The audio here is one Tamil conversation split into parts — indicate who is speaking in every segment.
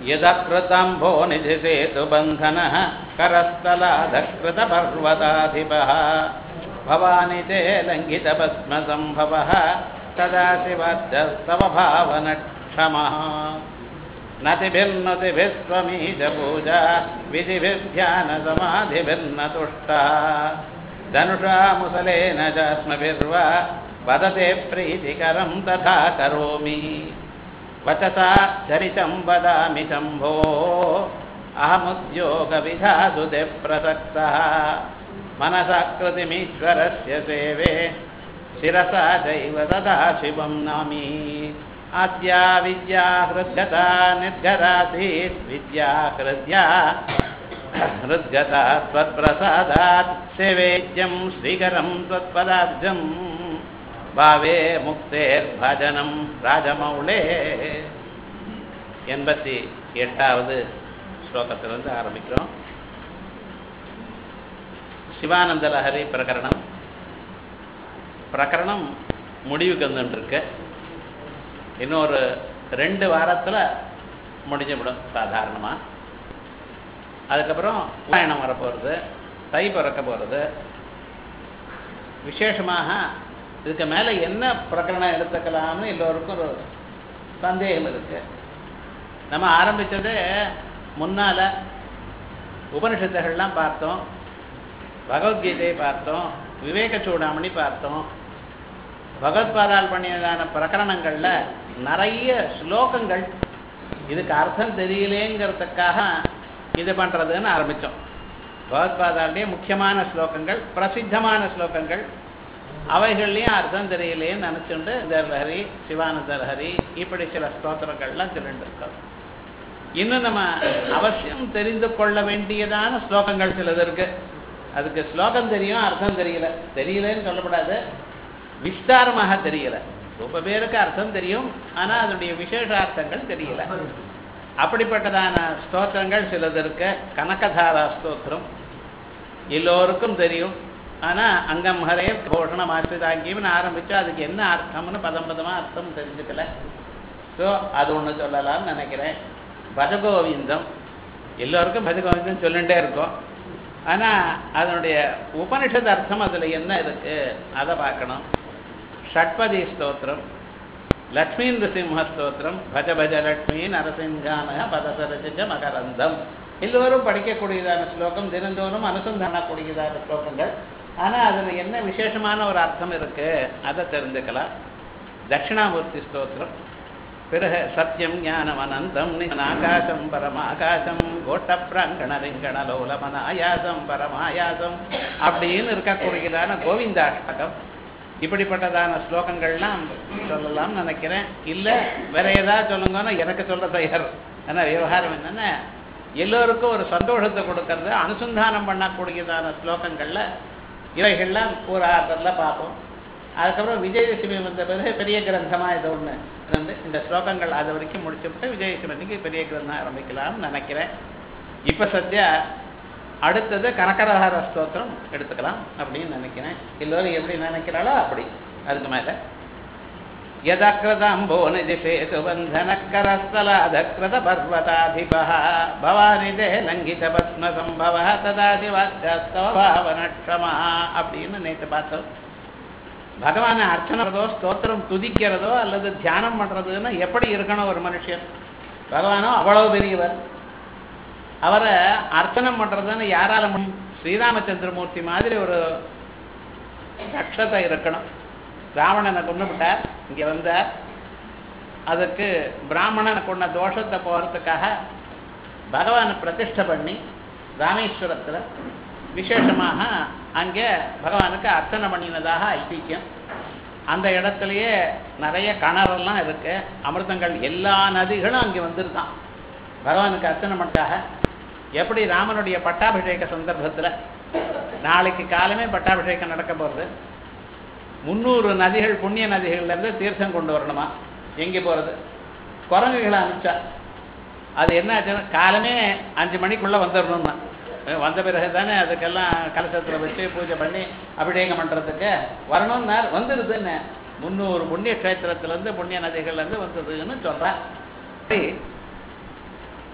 Speaker 1: यदकृतम्भो निधिसेतुबन्धनः करस्थलाधकृतपर्वताधिपः भवानि ते लङ्घितभस्मसम्भवः तदा शिवाद्यस्तव भावनक्षमः नतिभिर्नतिभिः स्वमीशपूजा विधिभिर्ध्यानसमाधिभिर्न तुष्टः धनुषा मुसलेन चास्मभिर्वा वदते प्रीतिकरं तथा करोमि वचसा चरितं वदामि शम्भो अहमुद्योगविधासुते प्रसक्तः मनसाकृतिमीश्वरस्य सेवे शिरसा चैव तदा शिवं नामी आद्या विद्या हृद्गता निर्गरासीत् विद्या हृद्या हृद्गता त्वत्प्रसादात् सेवेद्यं श्रीकरं त्वत्पदाब्जम् பாவே முக்தேர் பஜனம் ராஜமௌளே எண்பத்தி எட்டாவது ஸ்லோகத்திலிருந்து ஆரம்பிக்கிறோம் சிவானந்த லஹரி பிரகரணம் பிரகரணம் முடிவுக்கு வந்துட்டுருக்கு இன்னொரு ரெண்டு வாரத்தில் முடிஞ்சுவிடும் சாதாரணமாக அதுக்கப்புறம் உபாயணம் வரப்போகிறது தை பிறக்க போகிறது விசேஷமாக இதுக்கு மேலே என்ன பிரகரணம் எடுத்துக்கலாம்னு எல்லோருக்கும் ஒரு சந்தேகம் இருக்கு நம்ம ஆரம்பித்தது முன்னால் உபனிஷத்துகள்லாம் பார்த்தோம் பகவத்கீதையை பார்த்தோம் விவேக சூடாமணி பார்த்தோம் பகவத்பாதால் பண்ணியதான பிரகரணங்களில் நிறைய ஸ்லோகங்கள் இதுக்கு அர்த்தம் தெரியலேங்கிறதுக்காக இது பண்ணுறதுன்னு ஆரம்பித்தோம் பகவத்பாதாலுடைய முக்கியமான ஸ்லோகங்கள் பிரசித்தமான ஸ்லோகங்கள் அவைகள்லையும் அர்த்தம் தெரியலேன்னு நினச்சுண்டு தர்ஹரி சிவானந்தர்ஹரி இப்படி சில ஸ்தோத்திரங்கள்லாம் சொல்லிட்டு இருக்கோம் இன்னும் நம்ம அவசியம் தெரிந்து கொள்ள வேண்டியதான ஸ்லோகங்கள் சிலது இருக்கு அதுக்கு ஸ்லோகம் தெரியும் அர்த்தம் தெரியல தெரியலன்னு சொல்லப்படாது விஸ்தாரமாக தெரியல ரொம்ப பேருக்கு அர்த்தம் தெரியும் ஆனால் அதனுடைய விசேஷ அர்த்தங்கள் தெரியல அப்படிப்பட்டதான ஸ்தோத்திரங்கள் சிலது இருக்கு கனகதாரா ஸ்தோத்திரம் எல்லோருக்கும் தெரியும் ஆனால் அங்கம் ஹரே கோஷணம் ஆசிரிதாங்கியம்னு ஆரம்பித்தா அதுக்கு என்ன அர்த்தம்னு பதம் பதமாக அர்த்தம் தெரிஞ்சுக்கல ஸோ அது ஒன்று சொல்லலாம்னு நினைக்கிறேன் பஜகோவிந்தம் எல்லோருக்கும் பஜகோவிந்தம் சொல்லிகிட்டே இருக்கும் ஆனால் அதனுடைய உபனிஷத் அர்த்தம் அதில் என்ன இருக்குது அதை பார்க்கணும் ஷட்பதி ஸ்தோத்திரம் லக்ஷ்மீ நிருசிம்ம ஸ்தோத்திரம் பஜ பஜ லக்ஷ்மி நரசிங்கான பதசரஜ மகரந்தம் எல்லோரும் படிக்கக்கூடியதான ஸ்லோகம் தினந்தோறும் அனுசந்தானக்கூடியதான ஸ்லோகங்கள் ஆனால் அதில் என்ன விசேஷமான ஒரு அர்த்தம் இருக்கு அதை தெரிஞ்சுக்கலாம் தட்சிணாமூர்த்தி ஸ்தோத்திரம் பிறகு சத்தியம் ஞானம் அனந்தம் ஆகாசம் பரமாகாசம் கோட்டப்பிராங்கண ரிங்கண லோலமனாயாசம் பரமாயாசம் அப்படின்னு இருக்கக்கூடியதான கோவிந்தாஷ்டகம் இப்படிப்பட்டதான ஸ்லோகங்கள்லாம் சொல்லலாம்னு நினைக்கிறேன் இல்லை வேற ஏதாவது சொல்லுங்கன்னா எனக்கு சொல்ல தயார் ஏன்னா விவகாரம் என்னென்ன எல்லோருக்கும் ஒரு சந்தோஷத்தை கொடுக்கறது அனுசந்தானம் பண்ணக்கூடியதான ஸ்லோகங்களில் இவைகள்லாம் ஒரு ஆர்டரில் பார்ப்போம் அதுக்கப்புறம் விஜயதசமி வந்த பிறகு பெரிய கிரந்தமாக இது ஒன்று வந்து இந்த ஸ்லோகங்கள் அது வரைக்கும் முடிச்சுவிட்டு விஜயதசமிக்கு பெரிய கிரந்தம் ஆரம்பிக்கலாம்னு நினைக்கிறேன் இப்போ சத்யா அடுத்தது கனகரஹர ஸ்தோத்திரம் எடுத்துக்கலாம் அப்படின்னு நினைக்கிறேன் எல்லோரும் எப்படி நினைக்கிறாளோ அப்படி அதுக்கு மேலே यदकृतम्बो निधिशेतुबन्धनकरस्थलाधकृतपर्वताधिपः भवानि ते लङ्घितभस्मसम्भवः तदादिवाद्यस्तव भावनक्षमः அப்படின்னு நேற்று பார்த்தோம் பகவானை அர்ச்சனைறதோ ஸ்தோத்திரம் துதிக்கிறதோ அல்லது தியானம் பண்ணுறதுன்னா எப்படி இருக்கணும் ஒரு மனுஷன் பகவானோ அவ்வளோ பெரியவர் அவரை அர்ச்சனம் பண்ணுறதுன்னு யாரால ஸ்ரீராமச்சந்திரமூர்த்தி மாதிரி ஒரு ரட்சத்தை இருக்கணும் ராவணனை கொண்டு விட்டார் இங்கே வந்தார் அதுக்கு பிராமணனை கொண்ட தோஷத்தை போகிறதுக்காக பகவானை பிரதிஷ்டை பண்ணி ராமேஸ்வரத்தில் விசேஷமாக அங்கே பகவானுக்கு அர்ச்சனை பண்ணினதாக ஐதிஹ்யம் அந்த இடத்துலையே நிறைய கிணறெல்லாம் இருக்கு அமிர்தங்கள் எல்லா நதிகளும் அங்கே வந்துருக்கான் பகவானுக்கு அர்ச்சனை பண்ணாக எப்படி ராமனுடைய பட்டாபிஷேக சந்தர்ப்பத்தில் நாளைக்கு காலமே பட்டாபிஷேகம் நடக்க போகிறது முந்நூறு நதிகள் புண்ணிய நதிகள்லேருந்து தீர்த்தம் கொண்டு வரணுமா எங்கே போகிறது குரங்குகளை அனுப்பிச்சா அது என்ன ஆச்சுன்னா காலமே அஞ்சு மணிக்குள்ளே வந்துடணும்னா வந்த பிறகு தானே அதுக்கெல்லாம் கலசத்தில் வச்சு பூஜை பண்ணி அபிஷேகம் பண்ணுறதுக்கு வரணும்னார் வந்துடுதுன்னு முந்நூறு புண்ணிய கஷேத்திரத்திலேருந்து புண்ணிய நதிகள்லேருந்து வந்ததுன்னு சொல்கிறா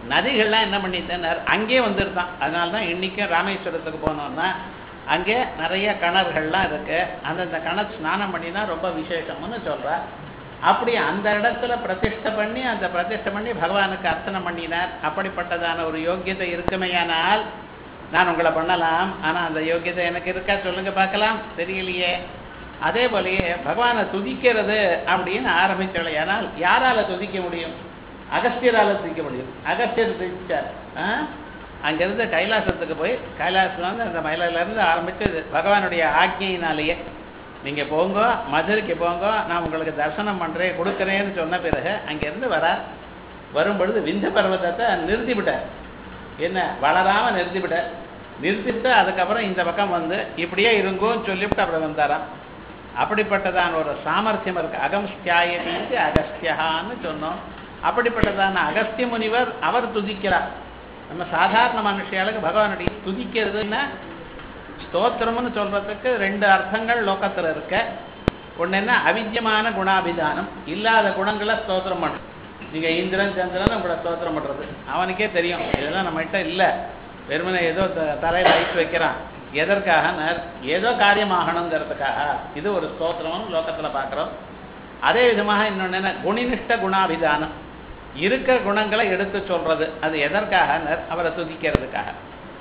Speaker 1: நதிகள்லாம் என்ன பண்ணிட்டேன்னார் அங்கேயே வந்துருந்தான் அதனால தான் இன்னைக்கும் ராமேஸ்வரத்துக்கு போனோம்னா அங்கே நிறைய கிணறுகள்லாம் இருக்கு அந்தந்த கிணறு ஸ்நானம் பண்ணினா ரொம்ப விசேஷம்னு சொல்றா அப்படி அந்த இடத்துல பிரதிஷ்டை பண்ணி அந்த பிரதிஷ்டை பண்ணி பகவானுக்கு அர்ச்சனை பண்ணினார் அப்படிப்பட்டதான ஒரு யோக்கியதை இருக்குமேயானால் நான் உங்களை பண்ணலாம் ஆனா அந்த யோக்கியதை எனக்கு இருக்கா சொல்லுங்க பார்க்கலாம் தெரியலையே அதே போலயே பகவானை துதிக்கிறது அப்படின்னு ஆரம்பிச்சோம் ஆனால் யாரால துதிக்க முடியும் அகஸ்தியரால துதிக்க முடியும் அகஸ்தியர் துதிச்சார் ஆ? அங்கிருந்து கைலாசத்துக்கு போய் கைலாசத்துல வந்து அந்த மயிலில இருந்து ஆரம்பிச்சு இது பகவானுடைய ஆக்ஞையினாலேயே நீங்க போங்க மதுரைக்கு போங்க நான் உங்களுக்கு தரிசனம் பண்றேன் கொடுக்குறேன்னு சொன்ன பிறகு அங்கிருந்து வரார் வரும் பொழுது விந்த பர்வதத்தை நிறுத்தி விட்டார் என்ன வளராம நிறுத்தி விட்டார் நிறுத்திவிட்டு அதுக்கப்புறம் இந்த பக்கம் வந்து இப்படியே இருங்கோன்னு சொல்லிவிட்டு அப்புறம் வந்தாராம் அப்படிப்பட்டதான ஒரு சாமர்த்தியம் இருக்கு அகம்ஸ்தியாயதி அகஸ்தியகான்னு சொன்னோம் அப்படிப்பட்டதான அகஸ்திய முனிவர் அவர் துதிக்கிறார் நம்ம சாதாரண மனுஷியாளுக்கு பகவானுடைய துதிக்கிறதுன்னா ஸ்தோத்திரம்னு சொல்றதுக்கு ரெண்டு அர்த்தங்கள் லோகத்துல இருக்க ஒண்ணு என்ன அவித்தியமான குணாபிதானம் இல்லாத குணங்களை ஸ்தோத்திரம் பண்ணும் நீங்க இந்திரன் சந்திரன் உங்களை ஸ்தோத்திரம் பண்றது அவனுக்கே தெரியும் இதெல்லாம் நம்மகிட்ட இல்ல வெறுமனே ஏதோ த- தலையில ஐஸ் வைக்கிறான் எதற்காக நர்- ஏதோ காரியமாகணுங்கிறதுக்காக இது ஒரு ஸ்தோத்திரம்னு லோகத்துல பார்க்கிறோம் அதே விதமாக இன்னொன்னு என்ன குணினிஷ்ட குணாபிதானம் இருக்கிற குணங்களை எடுத்து சொல்றது அது எதற்காக நர் அவரை துதிக்கிறதுக்காக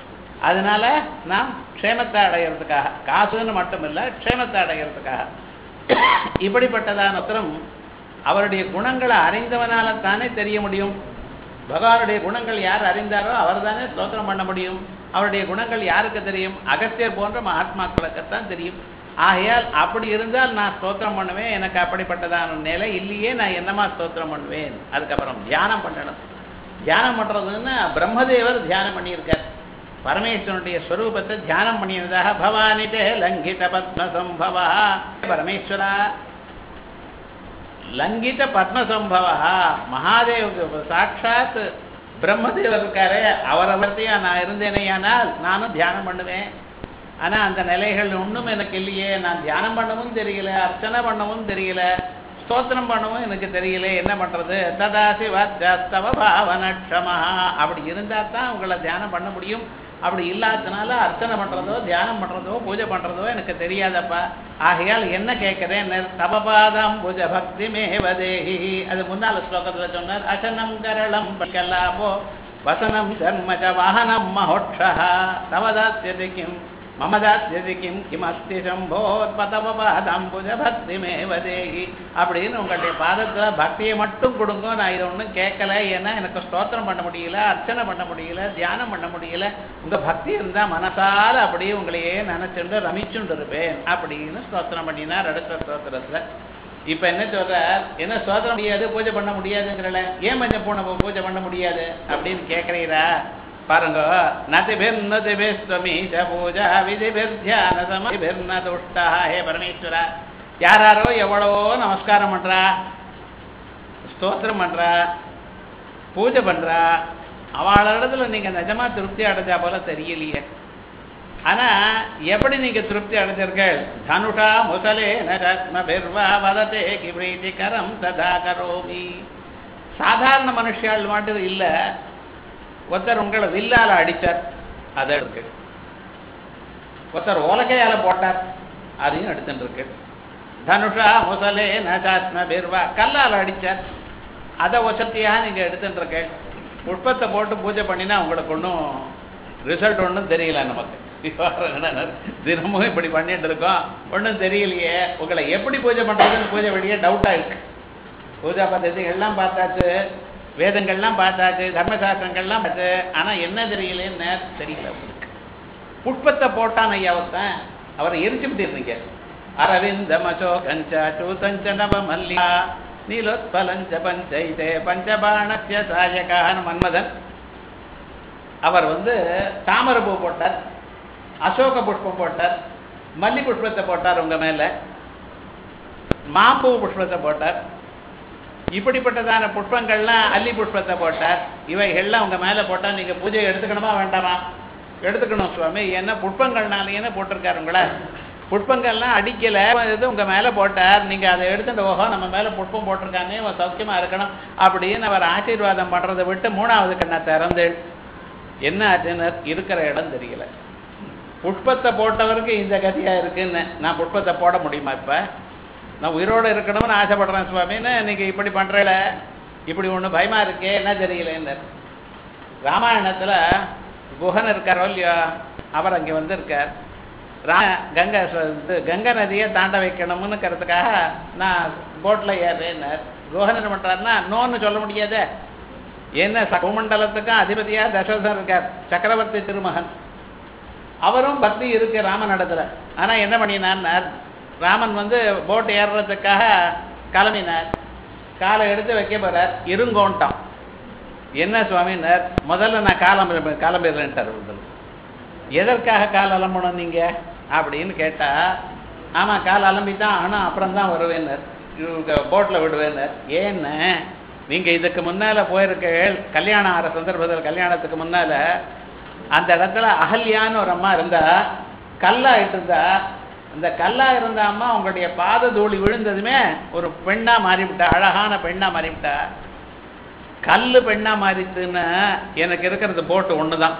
Speaker 1: அதனால நாம் க்ஷேமத்தை அடையிறதுக்காக காசுன்னு மட்டும் இல்லை க்ஷேமத்தை அடையிறதுக்காக இப்படிப்பட்டதான உத்தரம் அவருடைய குணங்களை அறிந்தவனால தானே தெரிய முடியும் பகவானுடைய குணங்கள் யார் அறிந்தாரோ அவர் தானே ஸ்தோத்திரம் பண்ண முடியும் அவருடைய குணங்கள் யாருக்கு தெரியும் அகஸ்தியர் போன்ற மகாத்மாக்களுக்குத்தான் தெரியும் ஆகையால் அப்படி இருந்தால் நான் ஸ்தோத்திரம் பண்ணுவேன் எனக்கு அப்படிப்பட்டதான நிலை இல்லையே நான் என்னமா ஸ்தோத்திரம் பண்ணுவேன் அதுக்கப்புறம் தியானம் பண்ணணும் தியானம் பண்றதுன்னா பிரம்மதேவர் தியானம் பண்ணியிருக்கார் பரமேஸ்வரனுடைய ஸ்வரூபத்தை தியானம் பண்ணியதாக பவானிதே லங்கித பத்மசம்பவா பரமேஸ்வரா லங்கித பத்மசம்பவா மகாதேவ சாட்சாத் பிரம்மதேவர் இருக்காரே அவரை பற்றியா நான் இருந்தேனேயானால் நானும் தியானம் பண்ணுவேன் ஆனா அந்த நிலைகள் ஒண்ணும் எனக்கு இல்லையே நான் தியானம் பண்ணவும் தெரியல அர்ச்சனை பண்ணவும் தெரியல ஸ்தோத்திரம் பண்ணவும் எனக்கு தெரியல என்ன பண்றது ததா சிவத்தவ பாவனக்ஷமா அப்படி இருந்தா தான் உங்களை தியானம் பண்ண முடியும் அப்படி இல்லாதனால அர்ச்சனை பண்றதோ தியானம் பண்றதோ பூஜை பண்றதோ எனக்கு தெரியாதப்பா ஆகையால் என்ன கேட்கிறேன் தபபாதம் புஜ பக்தி மேவதேஹி அது முன்னால ஸ்லோகத்துல சொன்னார் அசனம் கரளம் கல்லாபோ வசனம் தர்ம ச வாகனம் மகோட்சா தவதாஸ்யதி கிம் மம தாஸ்யதி கிம் கிமஸ்தி சம்போத்பதபாதம்புஜ பக்தி மேவதேகி அப்படின்னு உங்களுடைய பாதத்துல பக்தியை மட்டும் கொடுங்க நான் இதை ஒன்றும் கேட்கல ஏன்னா எனக்கு ஸ்தோத்திரம் பண்ண முடியல அர்ச்சனை பண்ண முடியல தியானம் பண்ண முடியல உங்க பக்தி இருந்தா மனசால அப்படியே உங்களையே நினைச்சுண்டு ரமிச்சுண்டு இருப்பேன் அப்படின்னு ஸ்தோத்திரம் பண்ணினார் அடுத்த ஸ்தோத்திரத்துல இப்ப என்ன சொல்றார் என்ன ஸ்தோத்திரம் முடியாது பூஜை பண்ண முடியாதுங்கிறல ஏன் மஞ்சள் பூனை பூஜை பண்ண முடியாது அப்படின்னு கேட்கிறீரா பாருங்க நதிபிர் நதிபிர் ஸ்வமீஷ பூஜா விதிபிர் தியான சமதிபிர் ந துஷ்டா ஹே பரமேஸ்வரா யாராரோ எவ்வளவோ நமஸ்காரம் பண்றா ஸ்தோத்திரம் பண்றா பூஜை பண்றா அவளிடத்துல நீங்க நிஜமா திருப்தி அடைஞ்சா போல தெரியலையே ஆனா எப்படி நீங்க திருப்தி அடைஞ்சிருக்கள் தனுஷா முசலே நரத்மபிர்வா வததே கிப்ரீதிகரம் ததா கரோமி சாதாரண மனுஷியாள் மட்டும் இல்ல ஒருத்தர் உங்களை வில்லால அடிச்சார் அது இருக்கு ஒருத்தர் ஓலக்கையால போட்டார் அதையும் எடுத்துட்டு இருக்கு தனுஷா முசலே நசாத்ம பிர்வா கல்லால் அடிச்சார் அதை வசத்தியாக நீங்க எடுத்துட்டு இருக்க புஷ்பத்தை போட்டு பூஜை பண்ணினா உங்களுக்கு ஒன்றும் ரிசல்ட் ஒன்றும் தெரியல நமக்கு தினமும் இப்படி பண்ணிட்டு இருக்கோம் ஒன்றும் தெரியலையே உங்களை எப்படி பூஜை பண்றதுன்னு பூஜை வெளியே டவுட்டா இருக்கு பூஜா பద్ధதிகள்லாம் பார்த்தாச்சு வேதங்கள்லாம் பார்த்தாச்சு தர்மசாஸ்திரங்கள்லாம் பார்த்து ஆனா என்ன தெரியலன்னு தெரியல உங்களுக்கு புஷ்பத்தை போட்டான் ஐயா ஒருத்தன் அவரை எரிச்சு விட்டுருந்தீங்க அரவிந்த மசோ கஞ்ச சூதஞ்ச நவ மல்லிகா நீலோத்பலஞ்ச பஞ்சைதே பஞ்சபாணஸ்ய சாயகான மன்மதன் அவர் வந்து தாமரை பூ போட்டார் அசோக புஷ்பம் போட்டார் மல்லி புஷ்பத்தை போட்டார் உங்க மேல மாம்பூ புஷ்பத்தை போட்டார் இப்படிப்பட்டதான புஷ்பங்கள்லாம் அல்லி புஷ்பத்தை போட்டார் இவைகள்லாம் உங்க மேல போட்டா நீங்க பூஜை எடுத்துக்கணுமா வேண்டாமா எடுத்துக்கணும் சுவாமி என்ன புஷ்பங்கள்னாலேயே போட்டிருக்காரு உங்களை புஷ்பங்கள்லாம் அடிக்கல இது உங்க மேல போட்டார் நீங்க அதை எடுத்துட்டு ஓஹோ நம்ம மேல புஷ்பம் போட்டிருக்காங்க இவன் சௌக்கியமா இருக்கணும் அப்படின்னு அவர் ஆசீர்வாதம் பண்றதை விட்டு மூணாவது கண்ணை திறந்து என்ன ஆச்சுன்னு இருக்கிற இடம் தெரியல புஷ்பத்தை போட்டவருக்கு இந்த கதியா இருக்குன்னு நான் புஷ்பத்தை போட முடியுமா இப்ப நான் உயிரோட இருக்கணும்னு ஆசைப்படுறேன் சுவாமின்னு நீங்க இப்படி பண்றல இப்படி ஒண்ணு பயமா இருக்கே என்ன தெரியலன்னு ராமாயணத்துல குஹன் இருக்காரோ இல்லையோ அவர் அங்கே வந்திருக்கார் ரா கங்கை ச- இது கங்கை நதியை தாண்ட வைக்கணும்னுக்கிறதுக்காக நான் போட்டில் ஏறுறேன்னார் குஹன் என்ன பண்றாருன்னா நோன்னு சொல்ல முடியாதே என்ன சகுமண்டலத்துக்கும் அதிபதியா தசரதன் இருக்கார் சக்கரவர்த்தி திருமகன் அவரும் பக்தி இருக்கு ராமன் இடத்துல ஆனா என்ன பண்ணினார் ராமன் வந்து போட் ஏறுறதுக்காக கிளம்பினார் காலை எடுத்து வைக்க போறார் இருங்கோன்ட்டான் என்ன சுவாமின்னார் முதல்ல நான் காலம் கிளம்பிடுறேன்ட்டார் முதல்ல எதற்காக கால் அலம்பணும் நீங்க அப்படின்னு கேட்டா ஆமா கால் அலம்பித்தான் ஆனா அப்புறம் தான் வருவேன்னார் போட்டில் விடுவேன்னார் ஏன்னு நீங்க இதுக்கு முன்னால போயிருக்க கல்யாணம் ஆகிற சந்தர்ப்பத்தில் கல்யாணத்துக்கு முன்னால அந்த இடத்துல அகல்யான்னு ஒரு அம்மா இருந்தா கல்லாயிட்டு இருந்தா அந்த கல்லா இருந்த அம்மா உங்களுடைய பாத தூளி விழுந்ததுமே ஒரு பெண்ணா மாறிவிட்டா அழகான பெண்ணா மாறிவிட்டா கல்லு பெண்ணா மாறித்துன்னா எனக்கு இருக்கிறது போட்டு ஒண்ணுதான்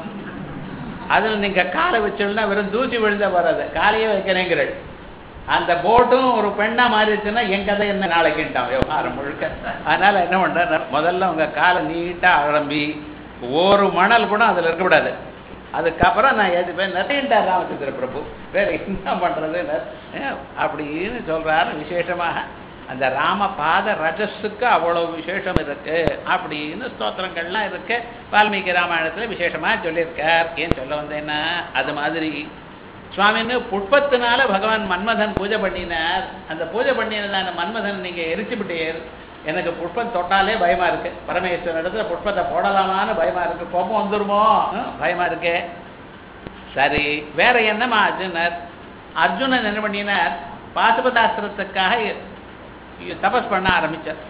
Speaker 1: அதுல நீங்க காலை வச்சோம்னா வெறும் தூசி விழுந்த வராது காலையே வைக்கிறேங்கிறள் அந்த போட்டும் ஒரு பெண்ணா மாறிடுச்சுன்னா என் கதை என்ன நாளைக்குட்டான் விவகாரம் முழுக்க அதனால என்ன பண்ற முதல்ல உங்க காலை நீட்டா அழம்பி ஒரு மணல் கூட அதுல இருக்கக்கூடாது அதுக்கப்புறம் நான் எதுப்பேன் நிறையண்டா ராமச்சந்திர பிரபு வேற என்ன பண்றது அப்படின்னு சொல்றாரு விசேஷமாக அந்த ராம பாத ரஜஸுக்கு அவ்வளவு விசேஷம் இருக்கு அப்படின்னு ஸ்தோத்திரங்கள்லாம் இருக்கு வால்மீகி ராமாயணத்துல விசேஷமா சொல்லியிருக்கார் ஏன் சொல்ல வந்தேன்னா அது மாதிரி சுவாமின்னு புஷ்பத்தினால பகவான் மன்மதன் பூஜை பண்ணினார் அந்த பூஜை பண்ணினதான மன்மதன் நீங்க எரிச்சு விட்டீர் எனக்கு புஷ்பம் தொட்டாலே பயமா இருக்கு பரமேஸ்வரன் இடத்துல புஷ்பத்தை போடலாமான்னு பயமா இருக்கு கோபம் வந்துருமோ ஹம், பயமா இருக்கு சரி வேற என்னமா ஆச்சுன்னார் அர்ஜுனன் என்ன பண்ணினார் பாசுபதாஸ்திரத்துக்காக தபஸ் பண்ண ஆரம்பிச்சார்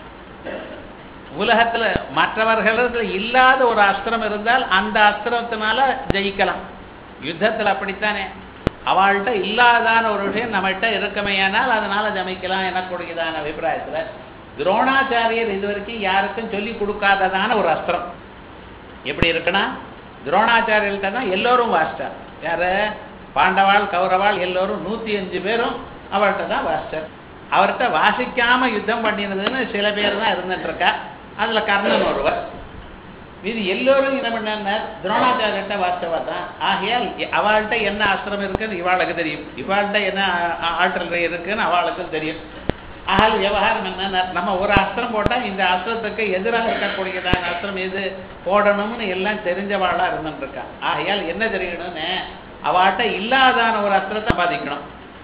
Speaker 1: உலகத்துல மற்றவர்களிடத்துல இல்லாத ஒரு அஸ்திரம் இருந்தால் அந்த அஸ்திரத்தினால ஜெயிக்கலாம் யுத்தத்துல அப்படித்தானே அவள்கிட்ட இல்லாதான ஒரு விஷயம் நம்மகிட்ட இருக்கமையானால் அதனால ஜமிக்கலாம் எனக்கூடியதான அபிப்பிராயத்துல துரோணாச்சாரியர் இது வரைக்கும் யாருக்கும் சொல்லி கொடுக்காததான ஒரு அஸ்திரம் எப்படி இருக்குன்னா துரோணாச்சாரியர்கிட்ட தான் எல்லோரும் வாசிட்டார் யாரு பாண்டவாள் கௌரவாள் எல்லோரும் நூத்தி அஞ்சு பேரும் அவர்கிட்ட தான் வாசிச்சார் அவர்கிட்ட வாசிக்காம யுத்தம் பண்ணினதுன்னு சில பேர் தான் இருந்துட்டு இருக்கா அதுல கர்ணன் ஒருவர் இது எல்லோரும் என்ன பண்ணார் துரோணாச்சாரியர்கிட்ட வாசிச்சவா தான் ஆகையால் அவள்கிட்ட என்ன அஸ்திரம் இருக்குன்னு இவாளுக்கு தெரியும் இவாள்கிட்ட என்ன ஆற்றல் இருக்குன்னு அவளுக்கும் தெரியும் ஆகல் விவகாரம் என்ன நம்ம ஒரு அஸ்திரம் போட்டா இந்த அஸ்திரத்துக்கு எதிராக இருக்கக்கூடியதான அஸ்திரம் எது போடணும்னு எல்லாம் தெரிஞ்சவாளா இருந்துட்டு இருக்கா ஆகையால் என்ன தெரியணும்னு அவள்கிட்ட இல்லாதான ஒரு அஸ்திரத்தை பாதிக்கணும்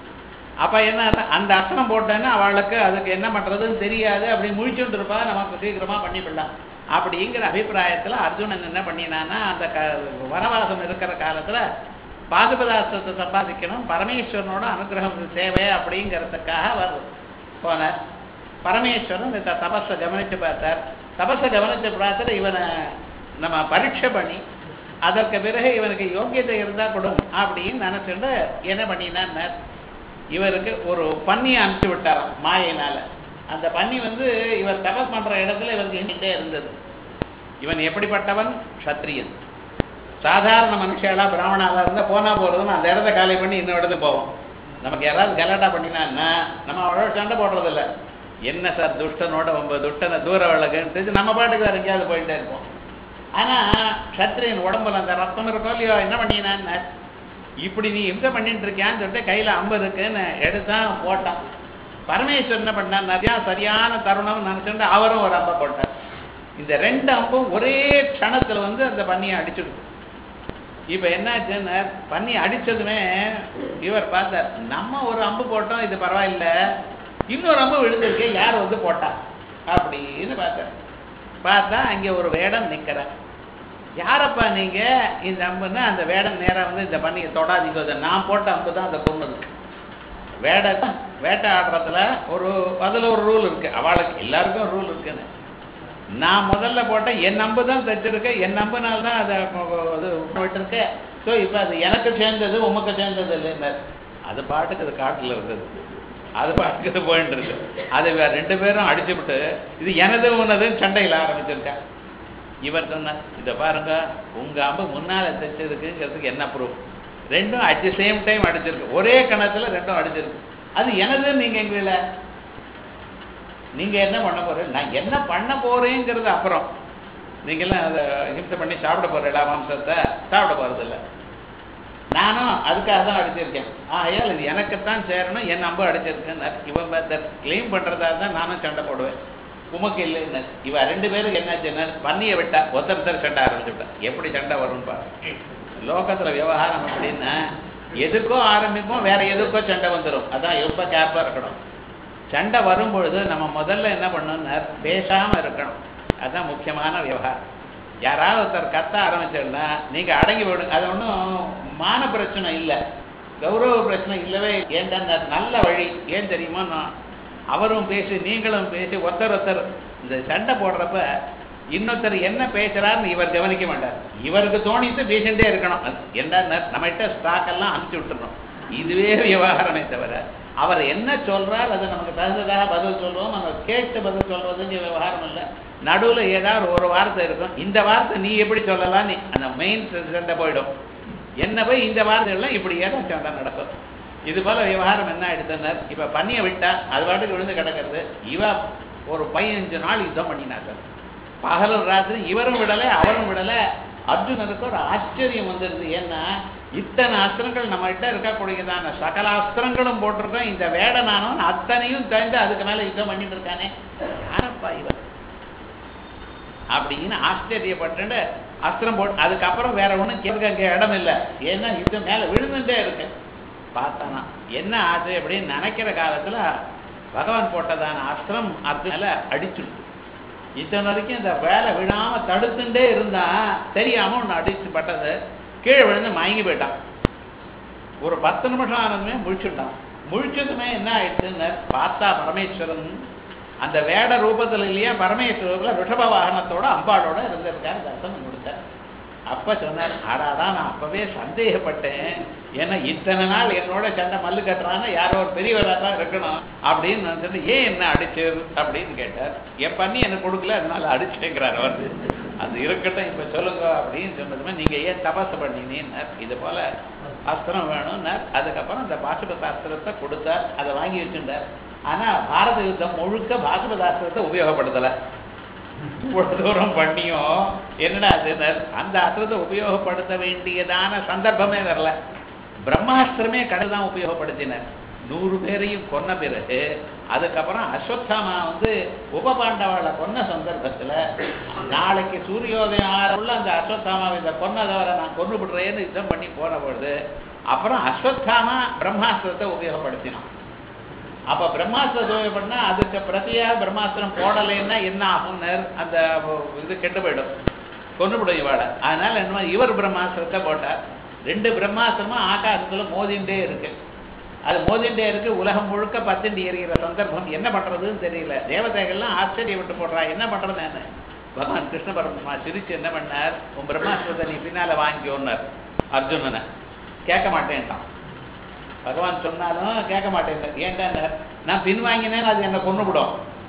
Speaker 1: அப்ப என்ன அந்த அஸ்திரம் போட்டேன்னா அவளுக்கு அதுக்கு என்ன பண்றதுன்னு தெரியாது அப்படி முழிச்சுட்டு இருப்பா நமக்கு சீக்கிரமா பண்ணிவிடலாம் அப்படிங்கிற அபிப்பிராயத்துல அர்ஜுனன் என்ன பண்ணினான்னா அந்த க வனவாசம் இருக்கிற காலத்துல பாசுபதாஸ்திரத்தை சம்பாதிக்கணும் பரமேஸ்வரனோட அனுகிரகம் தேவை அப்படிங்கிறதுக்காக அவர் போனார் பரமேஸ்வரன் இந்த தபஸை கவனிச்சு பார்த்தார் தபஸை கவனிச்ச பார்த்துட்டு இவனை நம்ம பரீட்சை பண்ணி அதற்கு பிறகு இவனுக்கு யோக்கியத்தை இருந்தா கொடும் அப்படின்னு நினைச்சுட்டு என்ன பண்ணினார் இவருக்கு ஒரு பன்னியை அனுப்பிச்சு விட்டாராம் மாயினால அந்த பன்னி வந்து இவர் தபஸ் பண்ற இடத்துல இவருக்கு எண்ணிட்டே இருந்தது இவன் எப்படிப்பட்டவன் க்ஷத்ரியன் சாதாரண மனுஷாலா பிராமணாலா இருந்தா போனா போறதுன்னு அந்த இடத்த காலி பண்ணி இன்னும் இடத்துக்கு போவோம் நமக்கு யாராவது கலாட்டா பண்ணினான்னா நம்ம அவ்வளோ சண்டை போடுறது இல்ல என்ன சார் துஷ்டனோட ஒன்பது துஷ்டனை தூர விளக்குன்ட்டு நம்ம பாட்டுக்கு வேற எங்கேயாவது போயிட்டே இருப்போம் ஆனா க்ஷத்ரியன் உடம்புல அந்த ரத்தம் இருக்கோ இல்லையோ என்ன பண்ணினான்னு இப்படி நீ இம்சை பண்ணிட்டு இருக்கியான்னு சொல்லிட்டு கையில அம்பு இருக்குன்னு எடுத்தான் போட்டான் பரமேஸ்வரன் என்ன பண்ணார் நிறையா சரியான தருணம் நினைச்சுட்டு அவரும் ஒரு அம்பை போட்டார் இந்த ரெண்டு அம்பும் ஒரே க்ஷணத்துல வந்து அந்த பண்ணியை அடிச்சுடுது இப்ப என்னாச்சுன்னு பண்ணி அடிச்சதுமே இவர் பார்த்தார் நம்ம ஒரு அம்பு போட்டோம் இது பரவாயில்ல இன்னொரு அம்பு விழுந்திருக்கு யார் வந்து போட்டா அப்படின்னு பார்த்தார் பார்த்தா அங்கே ஒரு வேடம் நிக்கிறார் யாரப்பா நீங்க இந்த அம்புன்னா அந்த வேடம் நேரா வந்து இந்த பண்ணியை தொடாதீங்க இதை நான் போட்ட அம்பு தான் அதை கொண்டது வேட வேட்டை ஆடுறதுல ஒரு அதுல ஒரு ரூல் இருக்கு அவளுக்கு எல்லாருக்கும் ரூல் இருக்குன்னு நான் முதல்ல போட்ட என் நம்பு தான் தைச்சிருக்கேன் என் நம்புனால தான் அதை அது விட்டுருக்கேன் ஸோ இப்போ அது எனக்கு சேர்ந்தது உமக்கு சேர்ந்தது இல்லைன்னார் அது பாட்டுக்கு அது காட்டில் இருந்தது அது பாட்டுக்கு அது போயிட்டு இருக்கு அது வேற ரெண்டு பேரும் அடிச்சுவிட்டு இது எனது உனதுன்னு சண்டையில் ஆரம்பிச்சிருக்கா இவர் சொன்னார் இதை பாருங்க உங்க அம்பு முன்னால தைச்சதுக்குங்கிறதுக்கு என்ன ப்ரூஃப் ரெண்டும் அட் தி சேம் டைம் அடிச்சிருக்கு ஒரே கணத்துல ரெண்டும் அடிச்சிருக்கு அது எனதுன்னு நீங்க எங்கள நீங்க என்ன பண்ண போற நான் என்ன பண்ண போறேங்கிறது அப்புறம் நீங்கெல்லாம் அதை ஹிம்சை பண்ணி சாப்பிட போறீங்களா மாம்சத்தை சாப்பிட போறதில்ல நானும் அதுக்காக தான் அடிச்சிருக்கேன் ஆகையால் இது எனக்குத்தான் சேரணும் என் அம்பு அடிச்சிருக்கேன் இவன் கிளைம் பண்றதா தான் நானும் சண்டை போடுவேன் உமக்கு இல்லைன்னு இவ ரெண்டு பேருக்கு என்னாச்சுன்னா பண்ணியை விட்டா ஒருத்தர் ஒருத்தர் சண்டை ஆரம்பிச்சுட்டா எப்படி சண்டை வரும்னு பாரு லோகத்துல விவகாரம் அப்படின்னா எதுக்கோ ஆரம்பிப்போம் வேற எதுக்கோ சண்டை வந்துடும் அதான் ரொம்ப கேர்ஃபா இருக்கணும் சண்டை வரும்பொழுது நம்ம முதல்ல என்ன பண்ணணும்னா பேசாம இருக்கணும் அதுதான் முக்கியமான விவகாரம் யாராவது ஒருத்தர் கத்த ஆரம்பிச்சோம்னா நீங்க அடங்கி போயிடுங்க அது ஒன்றும் மான பிரச்சனை இல்லை கௌரவ பிரச்சனை இல்லவே ஏன்டா நல்ல வழி ஏன் தெரியுமா நான் அவரும் பேசி நீங்களும் பேசி ஒருத்தர் ஒருத்தர் இந்த சண்டை போடுறப்ப இன்னொருத்தர் என்ன பேசுறாருன்னு இவர் கவனிக்க மாட்டார் இவருக்கு தோணித்து பேசிட்டே இருக்கணும் என்ன நம்மகிட்ட ஸ்டாக் எல்லாம் அனுப்பிச்சு விட்டுறணும் இதுவே விவகாரமே தவிர அவர் என்ன சொல்றார் அது நமக்கு தகுந்ததாக பதில் சொல்லுவோம் நம்ம கேட்டு பதில் சொல்வதுங்க விவகாரம் இல்லை நடுவில் ஏதாவது ஒரு வார்த்தை இருக்கும் இந்த வார்த்தை நீ எப்படி சொல்லலாம் நீ அந்த மெயின் சண்டை போயிடும் என்ன போய் இந்த வார்த்தைகள்லாம் இப்படி ஏதாவது சண்டை நடக்கும் இது போல விவகாரம் என்ன எடுத்தனர் இப்ப பண்ணிய விட்டா அது பாட்டுக்கு விழுந்து கிடக்கிறது இவ ஒரு பதினஞ்சு நாள் யுத்தம் பண்ணினாங்க பகலும் ராத்திரி இவரும் விடலை அவரும் விடலை அர்ஜுனருக்கு ஒரு ஆச்சரியம் வந்துருது ஏன்னா இத்தனை அஸ்திரங்கள் நம்ம கிட்ட இருக்கக்கூடியதான சகல அஸ்திரங்களும் போட்டிருக்கோம் இந்த வேடனானவன் அத்தனையும் தெரிந்து அதுக்கு மேல யுத்தம் பண்ணிட்டு இருக்கானே யாரப்பா இவன் அப்படின்னு ஆச்சரியப்பட்டு அஸ்திரம் போட்டு அதுக்கப்புறம் வேற ஒன்றும் கேட்க அங்கே இடம் இல்லை ஏன்னா யுத்தம் மேல விழுந்துட்டே இருக்கு பார்த்தானா என்ன ஆச்சு அப்படின்னு நினைக்கிற காலத்துல பகவான் போட்டதான அஸ்திரம் அது மேல அடிச்சுட்டு இத்தனை வரைக்கும் இந்த வேலை விழாம தடுத்துட்டே இருந்தா தெரியாம ஒன்று அடிச்சு பட்டது கீழே விழுந்து மயங்கி போயிட்டான் ஒரு பத்து நிமிஷம் ஆனதுமே முழிச்சுட்டான் முழிச்சதுமே என்ன ஆயிடுச்சுன்னு பார்த்தா பரமேஸ்வரன் அந்த வேட ரூபத்தில் இல்லையா பரமேஸ்வரத்தில் ரிஷப வாகனத்தோட அம்பாளோட இருந்திருக்காரு தரிசனம் கொடுத்தார் அப்ப சொன்னார் ஆடாடா நான் அப்பவே சந்தேகப்பட்டேன் ஏன்னா இத்தனை நாள் என்னோட சண்டை மல்லு கட்டுறான்னு யாரோ ஒரு பெரியவராக தான் இருக்கணும் அப்படின்னு நான் சொன்னேன் ஏன் என்ன அடிச்சு அப்படின்னு கேட்டார் என் பண்ணி எனக்கு கொடுக்கல அதனால அடிச்சேங்கிறார் அவர் அது இருக்கட்டும் இப்ப சொல்லுங்க அப்படின்னு சொன்னதுமே நீங்க ஏன் தபசு பண்ணினீன்னார் இது போல அஸ்திரம் வேணும்னார் அதுக்கப்புறம் அந்த பாசுபத அஸ்திரத்தை கொடுத்தார் அதை வாங்கி வச்சுட்டார் ஆனா பாரத யுத்தம் முழுக்க பாசுபத அஸ்திரத்தை உபயோகப்படுத்தலை இவ்வளவு தூரம் பண்ணியும் என்னடா அது அந்த அஸ்திரத்தை உபயோகப்படுத்த வேண்டியதான சந்தர்ப்பமே வரல பிரம்மாஸ்திரமே கடல் தான் உபயோகப்படுத்தினர் நூறு பேரையும் கொன்ன பிறகு அதுக்கப்புறம் அஸ்வத்தாமா வந்து உபபாண்டவாளை கொன்ன சந்தர்ப்பத்துல நாளைக்கு சூரியோதயம் ஆறுள்ள அந்த அஸ்வத்தாமாவை இந்த கொன்னதவரை நான் கொண்டு விடுறேன்னு யுத்தம் பண்ணி போன பொழுது அப்புறம் அஸ்வத்தாமா பிரம்மாஸ்திரத்தை உபயோகப்படுத்தினான் அப்ப பிரம்மாஸ்திரம் உபயோகப்படினா அதுக்கு பிரதியா பிரம்மாஸ்திரம் போடலைன்னா என்ன ஆகும்னு அந்த இது கெட்டு போயிடும் கொண்டுவிடும் இவாளை அதனால என்ன இவர் பிரம்மாஸ்திரத்தை போட்டார் ரெண்டு பிரம்மாஸ்திரமும் ஆகாசத்துல மோதிண்டே இருக்கு அது மோதிண்டே இருக்கு உலகம் முழுக்க பத்திண்டு எறிகிற சந்தர்ப்பம் என்ன பண்றதுன்னு தெரியல தேவதைகள்லாம் ஆச்சரியப்பட்டு போடுறா என்ன பண்றது என்ன பகவான் கிருஷ்ண பரமா சிரிச்சு என்ன பண்ணார் உன் பிரம்மாஸ்திரத்தை நீ பின்னால வாங்கிக்கோன்னார் அர்ஜுனனை கேட்க மாட்டேன்ட்டான் பகவான் சொன்னாலும் கேட்க மாட்டேன் ஏன்டா நான் பின் வாங்கினேன் அது என்னை கொண்டுவிடும்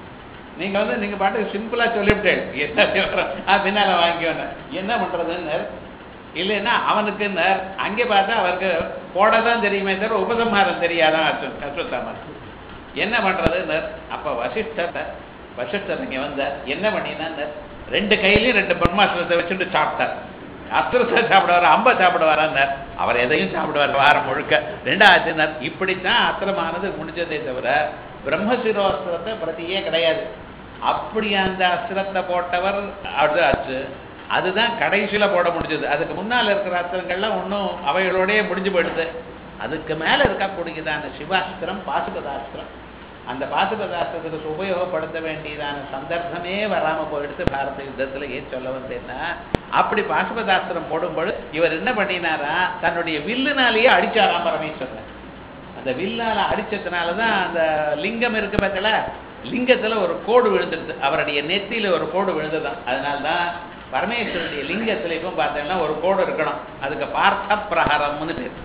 Speaker 1: நீங்க வந்து நீங்க பாட்டுக்கு சிம்பிளா சொல்லிவிட்டேன் என்ன விவரம் ஆ பின்னால வாங்கிக்கோன்னு என்ன பண்றதுன்னு இல்லைன்னா அவனுக்கு அங்கே பார்த்தா அவருக்கு போட தான் தெரியுமே தவிர உபசம்ஹாரம் தெரியாதான் அர்ஜுன் அஸ்வத்தாமன் என்ன பண்றதுன்னு அப்ப வசிஷ்டர் வசிஷ்டர் இங்க வந்தார் என்ன பண்ணினார் ரெண்டு கையிலையும் ரெண்டு பிரம்மாஸ்திரத்தை வச்சுட்டு சாப்பிட்டார் அஸ்திரத்தை சாப்பிடுவார் அம்ப சாப்பிடுவாரான்னார் அவர் எதையும் சாப்பிடுவார் வாரம் முழுக்க ரெண்டாச்சுன்னார் இப்படித்தான் அஸ்திரமானது முடிஞ்சதே தவிர பிரம்மசிரோஸ்திரத்தை பிரதியே கிடையாது அப்படி அந்த அஸ்திரத்தை போட்டவர் அது ஆச்சு அதுதான் கடைசியில போட முடிஞ்சது அதுக்கு முன்னால் இருக்கிற அஸ்திரங்கள்லாம் ஒன்றும் அவைகளோடயே முடிஞ்சு போயிடுது அதுக்கு மேல இருக்கக்கூடியதான சிவாஸ்திரம் பாசுபதாஸ்திரம் அந்த பாசுபதாஸ்திரத்துக்கு உபயோகப்படுத்த வேண்டியதான சந்தர்ப்பமே வராம போயிடுத்து பாரத யுத்தத்துல ஏன் சொல்ல வந்தேன்னா அப்படி பாசுபதாஸ்திரம் போடும்போது இவர் என்ன பண்ணினாரா தன்னுடைய வில்லுனாலேயே அடிச்சாராம் பரமேஸ்வரன் அந்த வில்லால அடிச்சதுனாலதான் அந்த லிங்கம் இருக்கு பார்த்தல லிங்கத்துல ஒரு கோடு விழுந்துருது அவருடைய நெத்தியில ஒரு கோடு விழுந்ததுதான் அதனால்தான் பரமேஸ்வரனுடைய லிங்கத்துல இப்போ பார்த்தீங்கன்னா ஒரு கோடு இருக்கணும் அதுக்கு பார்த்த பிரகாரம்னு பேர்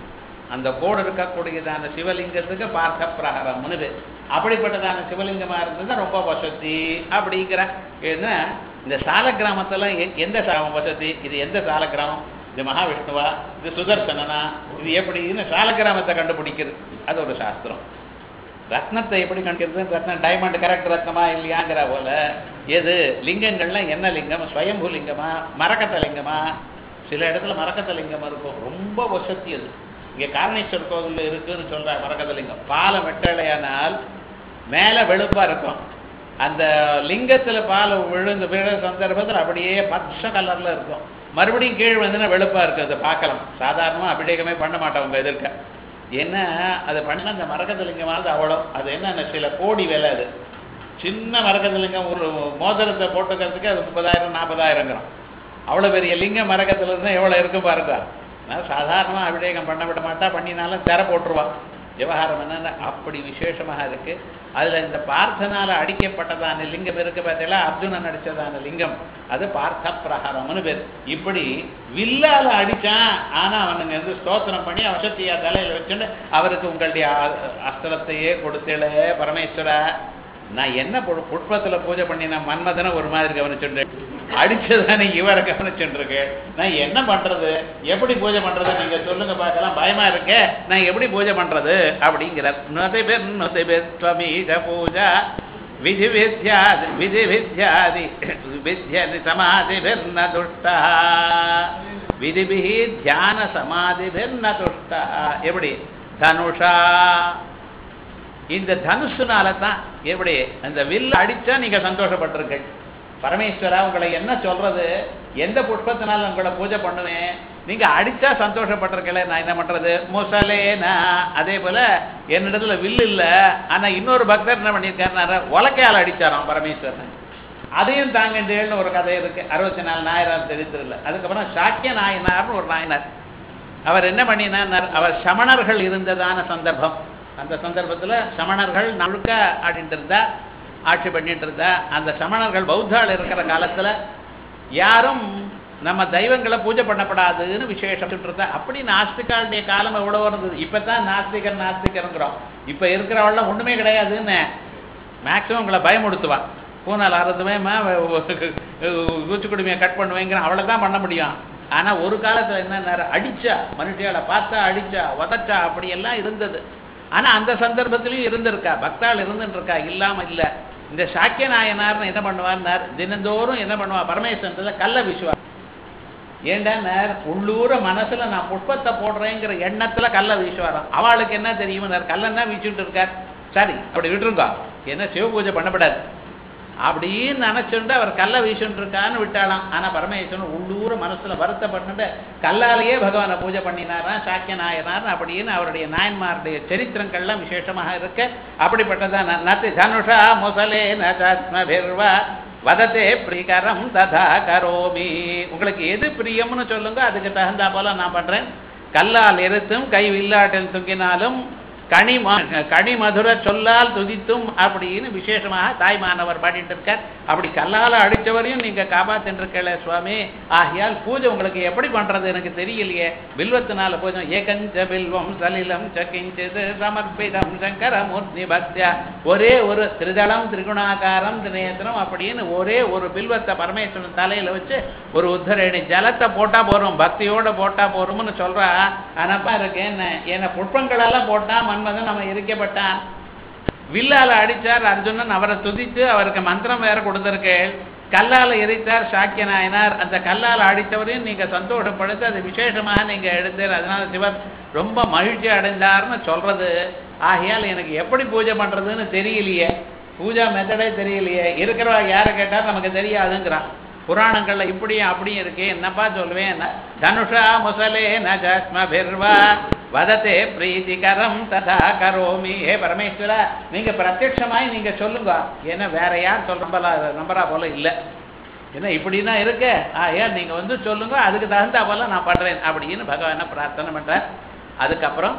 Speaker 1: அந்த கோடு இருக்கக்கூடியதான சிவலிங்கத்துக்கு பார்த்த பிரகாரம்னு பேர் அப்படிப்பட்டதான சிவலிங்கமா இருந்தது ரொம்ப வசதி அப்படிங்கிற ஏன்னா இந்த சால கிராமத்துல எ- எந்த சாம வசதி இது எந்த சால கிராமம் இது மகாவிஷ்ணுவா இது சுதர்சனனா இது எப்படின்னு சால கிராமத்தை கண்டுபிடிக்கிறது அது ஒரு சாஸ்திரம் ரத்னத்தை எப்படி கண்டுக்கிறது ரத்னம் டைமண்ட் கரெக்ட் ரத்னமா இல்லையாங்கிற போல எது லிங்கங்கள்லாம் என்ன லிங்கம் ஸ்வயம்பு லிங்கமா மரக்கத்த லிங்கமா சில இடத்துல மரக்கத்த லிங்கம் இருக்கும் ரொம்ப வசதி அது இங்கே காரணேஸ்வரர் கோவிலில் இருக்குன்னு சொல்ற மரக்கத்த லிங்கம் பாலம் வெட்டலையானால் மேலே வெளுப்பா இருக்கும் அந்த லிங்கத்துல பால் விழுந்து விழ சந்தர்ப்பத்தில் அப்படியே பச்சை கலர்ல இருக்கும் மறுபடியும் கீழ் வந்துன்னா வெளுப்பா இருக்கு அதை பார்க்கலாம் சாதாரணமா அபிஷேகமே பண்ண மாட்டவங்க எதிர்க்க ஏன்னா அது பண்ண அந்த மரகதலிங்கமானது அவ்வளோ அது என்ன சில கோடி விலை அது சின்ன மரகதலிங்கம் ஒரு மோதிரத்தை போட்டுக்கிறதுக்கு அது முப்பதாயிரம் நாற்பதாயிரங்கிறோம் அவ்வளோ பெரிய லிங்கம் மரகத்தில் இருந்தால் எவ்வளோ இருக்கும் பாருங்க நான் சாதாரணமாக அபிஷேகம் பண்ண விட மாட்டா பண்ணினாலும் திரை போட்டுருவா விவகாரம் என்னன்னா அப்படி விசேஷமாக இருக்கு அதுல இந்த பார்த்தனால அடிக்கப்பட்டதான லிங்கம் இருக்கு பார்த்தீங்களா அர்ஜுனன் அடிச்சதான லிங்கம் அது பார்த்த பிரகாரம்னு பேர் இப்படி வில்லால அடிச்சான் ஆனா அவனுங்க வந்து ஸ்தோத்திரம் பண்ணி அவசத்தியா தலையில வச்சுட்டு அவருக்கு உங்களுடைய அ- அஸ்திரத்தையே கொடுத்தேளே பரமேஸ்வரா நான் என்ன பு- புஷ்பத்துல பூஜை பண்ணினா மன்மதனை ஒரு மாதிரி கவனிச்சுட்டு அடிச்சதானே இவரை கவனிச்சுட்டு இருக்கேன் நான் என்ன பண்றது எப்படி பூஜை பண்றது நீங்க சொல்லுங்க பார்க்கலாம் பயமா இருக்கே நான் எப்படி பூஜை பண்றது அப்படிங்கிறார் நொதை பேர் நொதை பேர் ஸ்வமீக பூஜா விதி வித்யாதி விதி வித்யாதி வித்யாதி சமாதிபிர்ன துஷ்டா விதிபிஹி தியான சமாதிபிர்ன துஷ்டா எப்படி தனுஷா இந்த தனுசுனால தான் எப்படி அந்த வில் அடிச்சா நீங்க சந்தோஷப்பட்டிருக்கீங்க பரமேஸ்வரா உங்களை என்ன சொல்றது எந்த புஷ்பத்தினால உங்களை பூஜை பண்ணுவேன் நீங்க அடிச்சா சந்தோஷப்பட்டிருக்கல நான் என்ன பண்றது முசலேனா அதே போல என்னிடத்துல வில் இல்ல ஆனா இன்னொரு பக்தர் என்ன பண்ணியிருக்காருனாரு உலக்கையால் அடிச்சாராம் பரமேஸ்வரன் அதையும் தாங்கண்டேன்னு ஒரு கதை இருக்கு அறுபத்தி நாலு நாயனார் தெரிந்திருல அதுக்கப்புறம் சாக்கிய நாயனார்னு ஒரு நாயனார் அவர் என்ன பண்ணினார் அவர் சமணர்கள் இருந்ததான சந்தர்ப்பம் அந்த சந்தர்ப்பத்துல சமணர்கள் முழுக்க ஆடிட்டு இருந்தா ஆட்சி பண்ணிட்டு இருந்தா அந்த சமணர்கள் பௌத்தாள் இருக்கிற காலத்துல யாரும் நம்ம தெய்வங்களை பூஜை பண்ணப்படாதுன்னு விசேஷம் இருந்தா அப்படி நாஸ்திகாளுடைய காலம் எவ்வளவு இருந்தது இப்பதான் நாஸ்திகர் நாஸ்திகருங்கிறோம் இப்ப இருக்கிறவள்லாம் ஒண்ணுமே கிடையாதுன்னு மேக்சிமம் உங்களை பயமுடுத்துவா பூனால் அறுத்துவே குச்சிக்குடுமையை கட் பண்ணுவேங்கிற அவளை தான் பண்ண முடியும் ஆனா ஒரு காலத்துல என்ன அடிச்சா மனுஷியால பார்த்தா அடிச்சா உதச்சா அப்படி எல்லாம் இருந்தது ஆனா அந்த சந்தர்ப்பத்திலையும் இருந்திருக்கா பக்தாள் இருந்துட்டு இருக்கா இல்லாம இல்ல இந்த சாக்கிய நாயனார்னு என்ன பண்ணுவார்னார் தினந்தோறும் என்ன பண்ணுவா பரமேஸ்வரத்துல கல்ல விசுவா ஏண்டான்னார் உள்ளூர மனசுல நான் புஷ்பத்தை போடுறேங்கிற எண்ணத்துல கல்ல வீசுவாராம் அவளுக்கு என்ன தெரியுமன்னார் கல்லன்னா வீச்சுட்டு இருக்கார் சரி அப்படி விட்டுருங்க என்ன சிவ பூஜை பண்ணப்படாது அப்படின்னு நினைச்சுட்டு அவர் கல்லை வீசுட்டு இருக்கான்னு விட்டாளாம் ஆனா பரமேஸ்வரன் உள்ளூர மனசுல வருத்தப்பட்டு கல்லாலேயே பகவானை பூஜை பண்ணினாராம் சாக்கிய நாயனார் அப்படின்னு அவருடைய நாயன்மாருடைய சரித்திரங்கள்லாம் விசேஷமாக இருக்கு அப்படிப்பட்டதான் நத்தி தனுஷா முசலே நச்மபிர்வா வதத்தே பிரிகரம் ததா கரோமி உங்களுக்கு எது பிரியம்னு சொல்லுங்க அதுக்கு தகுந்தா போல நான் பண்றேன் கல்லால் எருத்தும் கை வில்லாட்டில் துங்கினாலும் கனி ம- கனி மதுர சொல்லால் துதித்தும் அப்படின்னு விசேஷமாக தாய்மானவர் பாடிட்டு இருக்கார் அப்படி கல்லால அடிச்சவரையும் நீங்க காப்பாத்திட்டு இருக்கல சுவாமி ஆகையால் பூஜை உங்களுக்கு எப்படி பண்றது எனக்கு தெரியலையே பில்வத்தினால பூஜை ஏகஞ்ச பில்வம் சலிலம் சகிஞ்சது சமர்ப்பிதம் சங்கரமூர்த்தி பக்தியா ஒரே ஒரு திரிதளம் திரிகுணாகாரம் தினேத்திரம் அப்படின்னு ஒரே ஒரு பில்வத்தை பரமேஸ்வரன் தலையில வச்சு ஒரு உத்தரணி ஜலத்தை போட்டா போறோம் பக்தியோட போட்டா போறோம்னு சொல்றா அனப்பா இருக்கு என்ன என்ன புஷ்பங்களெல்லாம் போட்டா மன்மதன் நம்ம இருக்கப்பட்டான் வில்லால அடிச்சார் அர்ஜுனன் அவரை துதித்து அவருக்கு மந்திரம் வேற கொடுத்திருக்கு கல்லால எரித்தார் சாக்கிய நாயனார் அந்த கல்லால அடித்தவரையும் நீங்க சந்தோஷப்படுத்தி அது விசேஷமாக நீங்க எடுத்தார் அதனால சிவர் ரொம்ப மகிழ்ச்சி அடைந்தார்னு சொல்றது ஆகையால் எனக்கு எப்படி பூஜை பண்றதுன்னு தெரியலையே பூஜா மெத்தடே தெரியலையே இருக்கிறவா யாரை கேட்டால் நமக்கு தெரியாதுங்கிறான் புராணங்கள்ல இப்படியும் அப்படியும் இருக்கு என்னப்பா சொல்லுவேன் தனுஷா முசலே நஜஸ்மபிர்வா வதத்தே பிரீதிகரம் ததா கரோமி ஹே பரமேஸ்வரா நீங்க பிரத்யட்சமாய் நீங்க சொல்லுங்க ஏன்னா வேற யார் சொல்ற நம்பலா நம்பரா போல இல்ல என்ன இப்படின்னா இருக்க ஆயா நீங்க வந்து சொல்லுங்க அதுக்கு தகுந்தா போல நான் பண்றேன் அப்படின்னு பகவானை பிரார்த்தனை பண்றேன் அதுக்கப்புறம்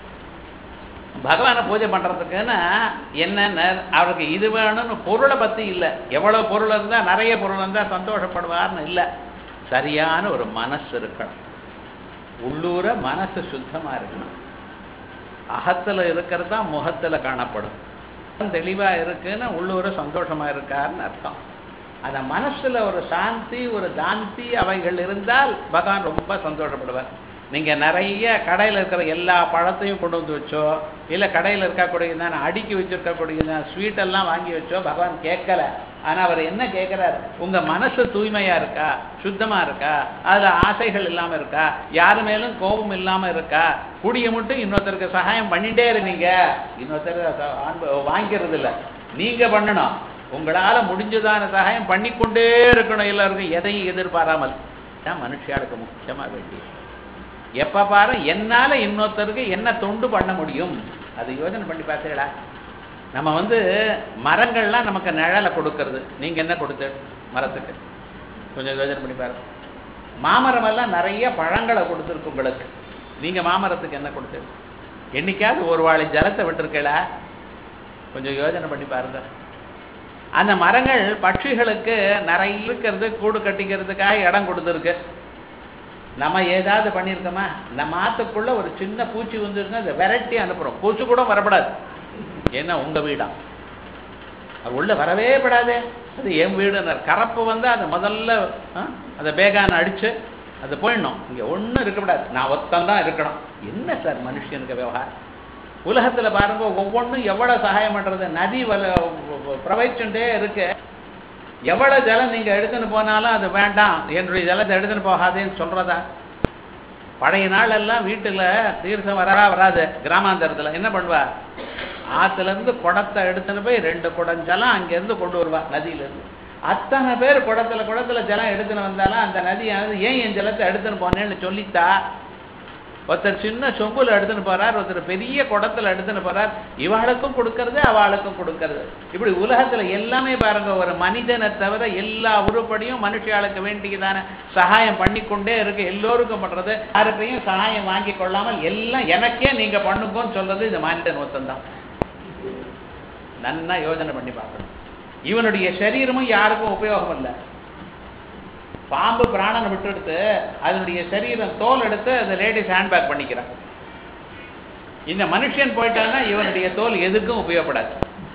Speaker 1: பகவானை பூஜை பண்றதுக்குன்னா என்னென்ன அவருக்கு இது வேணும்னு பொருளை பத்தி இல்லை எவ்வளவு பொருள் இருந்தா நிறைய பொருள் இருந்தா சந்தோஷப்படுவார்னு இல்லை சரியான ஒரு மனசு இருக்கணும் உள்ளூர மனசு சுத்தமா இருக்கணும் அகத்துல இருக்கிறது தான் முகத்துல காணப்படும் தெளிவா இருக்குன்னு உள்ளூர சந்தோஷமா இருக்காருன்னு அர்த்தம் அந்த மனசுல ஒரு சாந்தி ஒரு தாந்தி அவைகள் இருந்தால் பகவான் ரொம்ப சந்தோஷப்படுவார் நீங்க நிறைய கடையில இருக்கிற எல்லா பழத்தையும் கொண்டு வந்து வச்சோ இல்ல கடையில இருக்கக்கூடியதான் அடுக்கி வச்சிருக்கக்கூடியதான் ஸ்வீட் எல்லாம் வாங்கி வச்சோ பகவான் கேட்கல ஆனா அவர் என்ன கேட்கிறார் உங்க மனசு தூய்மையா இருக்கா சுத்தமா இருக்கா அதுல ஆசைகள் இல்லாம இருக்கா யாரு மேலும் கோபம் இல்லாம இருக்கா குடிய மட்டும் இன்னொருத்தருக்கு சகாயம் பண்ணிட்டே இருந்தீங்க இன்னொருத்தர் வாங்கிக்கிறது இல்ல நீங்க பண்ணணும் உங்களால முடிஞ்சதான சகாயம் பண்ணிக்கொண்டே இருக்கணும் எல்லாருக்கும் எதையும் எதிர்பாராமல் தான் மனுஷியாளுக்கு முக்கியமா வேண்டியது எப்ப பாரு என்னால இன்னொருத்தருக்கு என்ன தொண்டு பண்ண முடியும் அது யோசனை பண்ணி பார்த்தீங்களா நம்ம வந்து மரங்கள்லாம் நமக்கு நிழலை கொடுக்கறது நீங்க என்ன கொடுத்து மரத்துக்கு கொஞ்சம் யோசனை பண்ணி பாருங்க மாமரம் எல்லாம் நிறைய பழங்களை கொடுத்துருக்கு உங்களுக்கு நீங்க மாமரத்துக்கு என்ன கொடுத்து என்னைக்காவது ஒரு வாழை ஜலத்தை விட்டுருக்கல கொஞ்சம் யோசனை பண்ணி பாருங்க அந்த மரங்கள் பட்சிகளுக்கு நிறைய இருக்கிறது கூடு கட்டிக்கிறதுக்காக இடம் கொடுத்துருக்கு நம்ம ஏதாவது பண்ணியிருக்கோமா நம்ம ஆத்துக்குள்ள ஒரு சின்ன பூச்சி வந்துருந்தா அதை விரட்டி அனுப்புறோம் பூச்சி கூட வரப்படாது ஏன்னா உங்க வீடா அது உள்ள வரவே படாதே அது என் வீடுனர் கரப்பு வந்து அதை முதல்ல அதை பேகான அடிச்சு அது போயிடணும் இங்க ஒன்றும் இருக்கக்கூடாது நான் ஒத்தம் தான் இருக்கணும் என்ன சார் மனுஷனுக்கு விவகாரம் உலகத்துல பாருங்க ஒவ்வொன்றும் எவ்வளவு சகாயம் பண்றது நதி வல பிரவகிச்சுட்டே இருக்கு எவ்வளவு ஜலம் நீங்க எடுத்துன்னு போனாலும் அது வேண்டாம் என்னுடைய ஜலத்தை எடுத்துன்னு போகாதேன்னு சொல்றதா பழைய நாள் எல்லாம் வீட்டுல தீர்த்தம் வரா வராது கிராமாந்தரத்துல என்ன பண்ணுவா ஆத்துல இருந்து குடத்தை எடுத்துன்னு போய் ரெண்டு குடம் ஜலம் அங்க இருந்து கொண்டு வருவா நதியில இருந்து அத்தனை பேர் குடத்துல குடத்துல ஜலம் எடுத்துன்னு வந்தாலும் அந்த நதியானது ஏன் என் ஜலத்தை எடுத்துன்னு போனேன்னு சொல்லித்தா ஒருத்தர் சின்ன சொம்புல எடுத்துன்னு போறார் ஒருத்தர் பெரிய குடத்துல எடுத்துன்னு போறார் இவாளுக்கும் கொடுக்கறது அவளுக்கும் கொடுக்கறது இப்படி உலகத்துல எல்லாமே பாருங்க ஒரு மனிதனை தவிர எல்லா உருப்படியும் மனுஷியாளுக்கு வேண்டியதான சகாயம் பண்ணிக்கொண்டே இருக்கு எல்லோருக்கும் பண்றது யாருக்கையும் சகாயம் வாங்கி கொள்ளாமல் எல்லாம் எனக்கே நீங்க பண்ணுங்கன்னு சொல்றது இந்த மனிதன் ஒருத்தன் நன்னா யோஜனை பண்ணி பார்க்கணும் இவனுடைய சரீரமும் யாருக்கும் உபயோகம் இல்லை பாம்பு பிராணனை விட்டுடுத்து அதனுடைய சரீரம் தோல் எடுத்து அந்த லேடிஸ் ஹேண்ட்பேக் பண்ணிக்கிறான் இந்த மனுஷன் போயிட்டான்னா இவனுடைய தோல் எதுக்கும் உபயோகப்படாது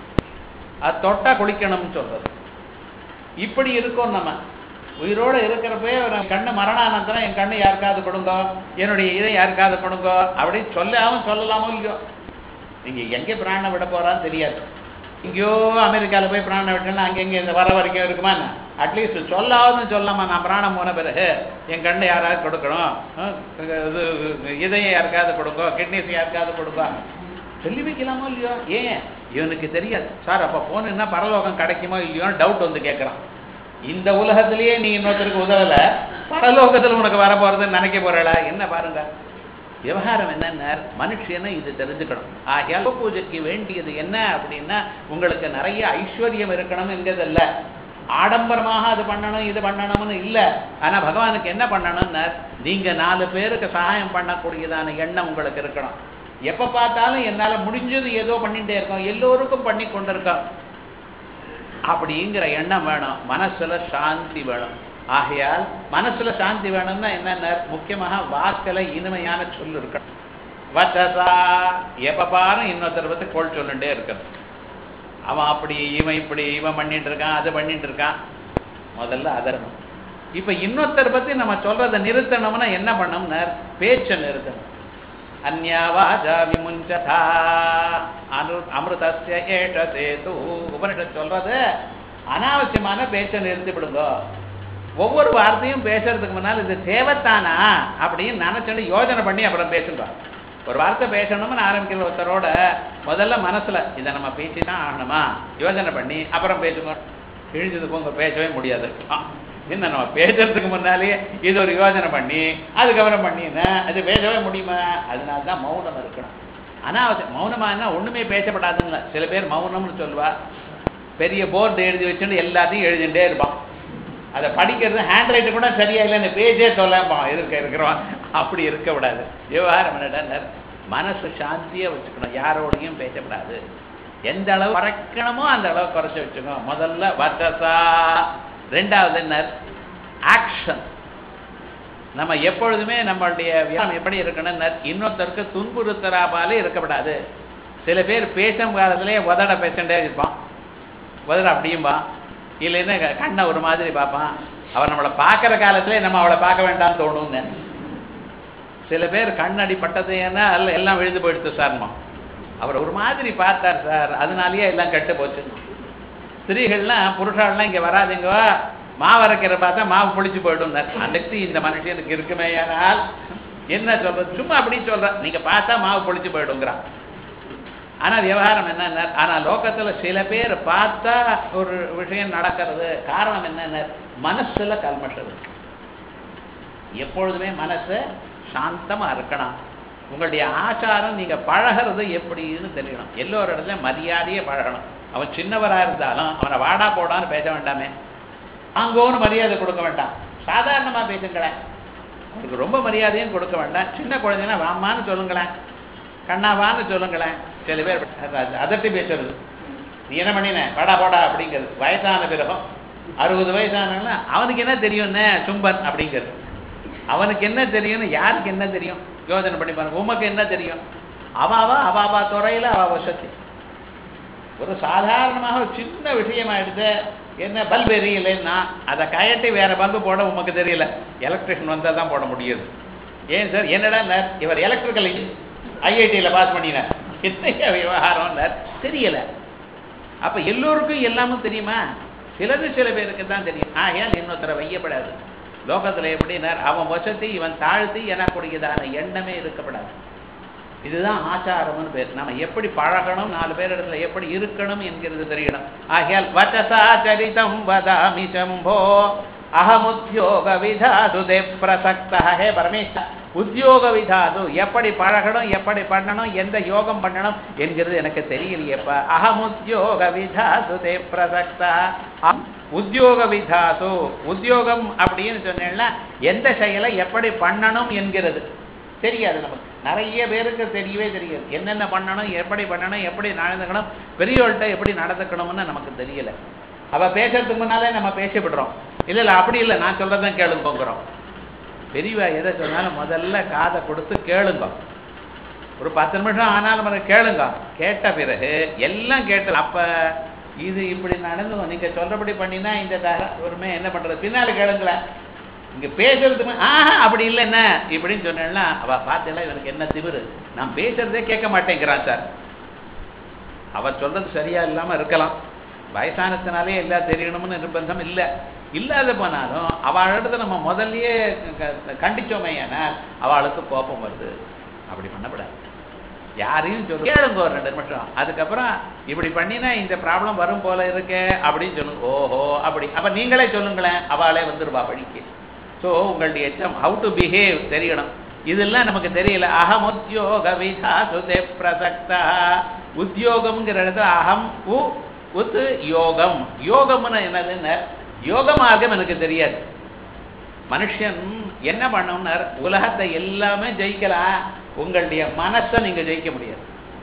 Speaker 1: அது தொட்டா குளிக்கணும்னு சொல்றது இப்படி இருக்கோம் நம்ம உயிரோட இருக்கிறப்பே ஒரு கண்ணு மரணானந்தரம் என் கண்ணு யாருக்காவது கொடுங்க என்னுடைய இதை யாருக்காவது கொடுங்க அப்படின்னு சொல்லாமல் சொல்லலாமோ இல்லையோ நீங்க எங்க பிராணம் விட போறான்னு தெரியாது இங்கேயோ அமெரிக்காவில் போய் பிராணம் விட்டேன்னா அங்கெங்கே இந்த வர வரைக்கும் இருக்குமா அட்லீஸ்ட் சொல்லாதுன்னு சொல்லாமா நான் பிராணம் போன பிறகு என் கண்ணை யாராவது கொடுக்கணும் இது இதயம் யாருக்காவது கொடுங்க கிட்னிஸ் யாருக்காவது கொடுங்க சொல்லி வைக்கலாமோ இல்லையோ ஏன் இவனுக்கு தெரியாது சார் அப்போ போனா பரலோகம் கிடைக்குமோ இல்லையோன்னு டவுட் வந்து கேட்குறான் இந்த உலகத்திலேயே நீ இன்னொருத்தருக்கு உதவல பரலோகத்தில் உனக்கு வர போறதுன்னு நினைக்க போறல என்ன பாருங்க விவகாரம் என்னன்னா மனுஷனை இது தெரிஞ்சுக்கணும் ஆகையால் பூஜைக்கு வேண்டியது என்ன அப்படின்னா உங்களுக்கு நிறைய ஐஸ்வர்யம் இருக்கணும் என்கிறதல்ல ஆடம்பரமாக அது பண்ணணும் இது பண்ணணும்னு இல்லை ஆனா பகவானுக்கு என்ன பண்ணணும்னா நீங்க நாலு பேருக்கு சகாயம் பண்ணக்கூடியதான எண்ணம் உங்களுக்கு இருக்கணும் எப்ப பார்த்தாலும் என்னால முடிஞ்சது ஏதோ பண்ணிட்டே இருக்கோம் எல்லோருக்கும் பண்ணி கொண்டிருக்கோம் அப்படிங்கிற எண்ணம் வேணும் மனசுல சாந்தி வேணும் ஆகையால் மனசுல சாந்தி வேணும்னா என்னென்ன முக்கியமாக வாக்கில் இனிமையான சொல் இருக்கணும் வச்சசா எப்ப பாரும் இன்னொருத்தர் பத்தி கோல் சொல்லுண்டே இருக்கணும் அவன் அப்படி இவன் இப்படி இவன் பண்ணிட்டு இருக்கான் அதை பண்ணிட்டு இருக்கான் முதல்ல அதரணும் இப்ப இன்னொருத்தர் பத்தி நம்ம சொல்றதை நிறுத்தணும்னா என்ன பண்ணோம்னா பேச்சை நிறுத்தணும் அந்யாவாஜா விமுஞ்சதா அனு அமிர்தஸ்ய ஏஷ சேது உபனிஷத் சொல்றது அனாவசியமான பேச்சை நிறுத்தி விடுங்க ஒவ்வொரு வார்த்தையும் பேசுறதுக்கு முன்னால் இது தேவைத்தானா அப்படின்னு நினைச்சுட்டு யோஜனை பண்ணி அப்புறம் பேசுங்க ஒரு வார்த்தை பேசணும்னு ஆரம்பிக்கிற ஒருத்தரோட முதல்ல மனசுல இதை நம்ம பேசி தான் ஆகணுமா யோஜனை பண்ணி அப்புறம் பேசுங்க கிழிஞ்சது போங்க பேசவே முடியாது என்ன நம்ம பேசுறதுக்கு முன்னாலேயே இது ஒரு யோஜனை பண்ணி அதுக்கப்புறம் பண்ணினா அது பேசவே முடியுமா அதனால தான் மௌனம் இருக்கணும் அனாவசியம் மௌனமானா ஒண்ணுமே பேசப்படாதுங்களா சில பேர் மௌனம்னு சொல்லுவா பெரிய போர்டு எழுதி வச்சுட்டு எல்லாத்தையும் எழுதிட்டே இருப்பான் அதை படிக்கிறது ஹேண்ட் ரைட்டு கூட சரியா இல்லைன்னு பேஜே சொல்லப்பான் இருக்க இருக்கிறோம் அப்படி இருக்க விடாது விவகாரம் என்னடா மனசு சாந்தியா வச்சுக்கணும் யாரோடையும் பேசப்படாது எந்த அளவு குறைக்கணுமோ அந்த அளவு குறைச்சி வச்சுக்கணும் முதல்ல வச்சசா ரெண்டாவது என்ன ஆக்ஷன் நம்ம எப்பொழுதுமே நம்மளுடைய வியாபாரம் எப்படி இருக்கணும்னா இன்னொருத்தருக்கு துன்புறுத்தராபாலே இருக்கக்கூடாது சில பேர் பேசும் காலத்திலே உதட பேசண்டே இருப்பான் உதட அப்படியும்பா இல்லைன்னா க- கண்ணை ஒரு மாதிரி பார்ப்பான் அவன் நம்மளை பார்க்குற காலத்திலே நம்ம அவளை பார்க்க வேண்டாம்னு தோணுங்க சில பேர் கண்ணடி பட்டது ஏன்னா அல்ல எல்லாம் விழுந்து போயிடுத்து சார்மா அவர் ஒரு மாதிரி பார்த்தார் சார் அதனாலேயே எல்லாம் கெட்டு போச்சுன்னு ஸ்திரீகள்லாம் புருஷாலாம் இங்கே வராதுங்க மாவு அரைக்கிற பார்த்தா மாவு புளிச்சு போயிடும் அன்னைக்கு இந்த மனுஷனுக்கு இருக்குமே ஆனால் என்ன சொல்றது சும்மா அப்படி சொல்றேன் நீங்க பார்த்தா மாவு புளிச்சு போயிடுங்கிறான் ஆனா விவகாரம் என்ன ஆனா லோகத்துல சில பேர் பார்த்தா ஒரு விஷயம் நடக்கிறது காரணம் என்னென்ன மனசுல கல்மஷம் இருக்கு எப்பொழுதுமே மனசு சாந்தமா இருக்கணும் உங்களுடைய ஆச்சாரம் நீங்க பழகிறது எப்படின்னு தெரியணும் எல்லோரு இடத்துல மரியாதையே பழகணும் அவன் சின்னவரா இருந்தாலும் அவனை வாடா போடான்னு பேச வேண்டாமே அங்கோன்னு மரியாதை கொடுக்க வேண்டாம் சாதாரணமா பேசுங்களேன் அவனுக்கு ரொம்ப மரியாதையும் கொடுக்க வேண்டாம் சின்ன குழந்தைன்னா வாமான்னு சொல்லுங்களேன் கண்ணாவான்னு சொல்லுங்களேன் சில பேர் அத- அதட்டி பேசுறது நீ என்ன பண்ணின வாடா போடா அப்படிங்கிறது வயசான பிறகும் அறுபது வயசானா அவனுக்கு என்ன தெரியும்னே சும்பன் அப்படிங்கிறது அவனுக்கு என்ன தெரியும்னு யாருக்கு என்ன தெரியும் யோசனை பண்ணி பாருங்க உமக்கு என்ன தெரியும் அவாவா அவாவா துறையில அவ வசதி ஒரு சாதாரணமாக ஒரு சின்ன விஷயமா எடுத்து என்ன பல்ப் எரியலைன்னா அதை கயட்டி வேற பல்பு போட உமக்கு தெரியல எலக்ட்ரிஷியன் வந்தால் தான் போட முடியுது ஏன் சார் என்னடா நர் இவர் எலக்ட்ரிக்கல் ஐஐடியில் பாஸ் பண்ணினார் என்னையா விவகாரம் தெரியல அப்ப எல்லோருக்கும் எல்லாமும் தெரியுமா சிலது சில பேருக்கு தான் தெரியும் ஆகையால் இன்னொருத்தரை வையப்படாது லோகத்துல எப்படின்னார் அவன் வசதி இவன் தாழ்த்தி எனக்குரியதான எண்ணமே இருக்கப்படாது இதுதான் ஆச்சாரம்னு பேர் நம்ம எப்படி பழகணும் நாலு பேர் இடத்துல எப்படி இருக்கணும் என்கிறது தெரியணும் ஆகையால் வச்சசா சரிதம் வதாமி சம்போ அகமுத்யோக விதாது தே பிரசக்த ஹே பரமேஸ்வர உத்தியோக விதாது எப்படி பழகணும் எப்படி பண்ணணும் எந்த யோகம் பண்ணணும் என்கிறது எனக்கு தெரியலையேப்பா அகமுத்யோக விதாது தே பிரசக்த உத்தியோக விதாசு உத்தியோகம் அப்படின்னு சொன்னேன்னா எந்த செயலை எப்படி பண்ணணும் என்கிறது தெரியாது நமக்கு நிறைய பேருக்கு தெரியவே தெரியாது என்னென்ன பண்ணணும் எப்படி பண்ணணும் எப்படி நடந்துக்கணும் பெரியவள்கிட்ட எப்படி நடந்துக்கணும்னு நமக்கு தெரியல அவ பேசுறதுக்கு முன்னாலே நம்ம பேசி விடுறோம் இல்ல இல்ல அப்படி இல்லை நான் சொல்றதான் கேளுங்கோங்கிறோம் பெரியவா எதை சொன்னாலும் முதல்ல காதை கொடுத்து கேளுங்க ஒரு பத்து நிமிஷம் ஆனாலும் அதை கேளுங்க கேட்ட பிறகு எல்லாம் கேட்டு அப்ப இது இப்படி நடந்து நீங்க சொல்றபடி பண்ணினா இந்த தகவலுமே என்ன பண்றது பின்னால கேளுங்களேன் இங்க பேசுறதுக்கு ஆஹா அப்படி இல்லை என்ன இப்படின்னு சொன்னேன்னா அவ பார்த்தல இவனுக்கு என்ன திமிரு நான் பேசுறதே கேட்க மாட்டேங்கிறான் சார் அவ சொல்றது சரியா இல்லாம இருக்கலாம் வயசானத்தினாலே எல்லாம் தெரியணும்னு நிர்பந்தம் இல்லை இல்லாத போனாலும் அவளிடத்தை நம்ம முதல்லயே க- கண்டிச்சோமே ஆனால் அவளுக்கு கோபம் வருது அப்படி பண்ணக்கூடாது யாரையும் சொல்லு கேளுங்க ஒரு ரெண்டு நிமிஷம் அதுக்கப்புறம் இப்படி பண்ணினா இந்த ப்ராப்ளம் வரும் போல இருக்கே அப்படின்னு சொல்லுங்க ஓஹோ அப்படி அப்ப நீங்களே சொல்லுங்களேன் அவளே வந்துருவா படிக்கு ஸோ உங்களுடைய எச்சம் ஹவு டு பிஹேவ் தெரியணும் இதெல்லாம் நமக்கு தெரியல அகம் உத்தியோக விதா சுதே பிரசக்தா உத்தியோகம்ங்கிற இடத்துல அகம் உ உத் யோகம் யோகம்னு என்னதுன்னு யோக மார்க்கம் எனக்கு தெரியாது மனுஷன் என்ன பண்ணணும்னார் உலகத்தை எல்லாமே ஜெயிக்கலாம் உங்களுடைய மனசை நீங்க ஜெயிக்க முடியாது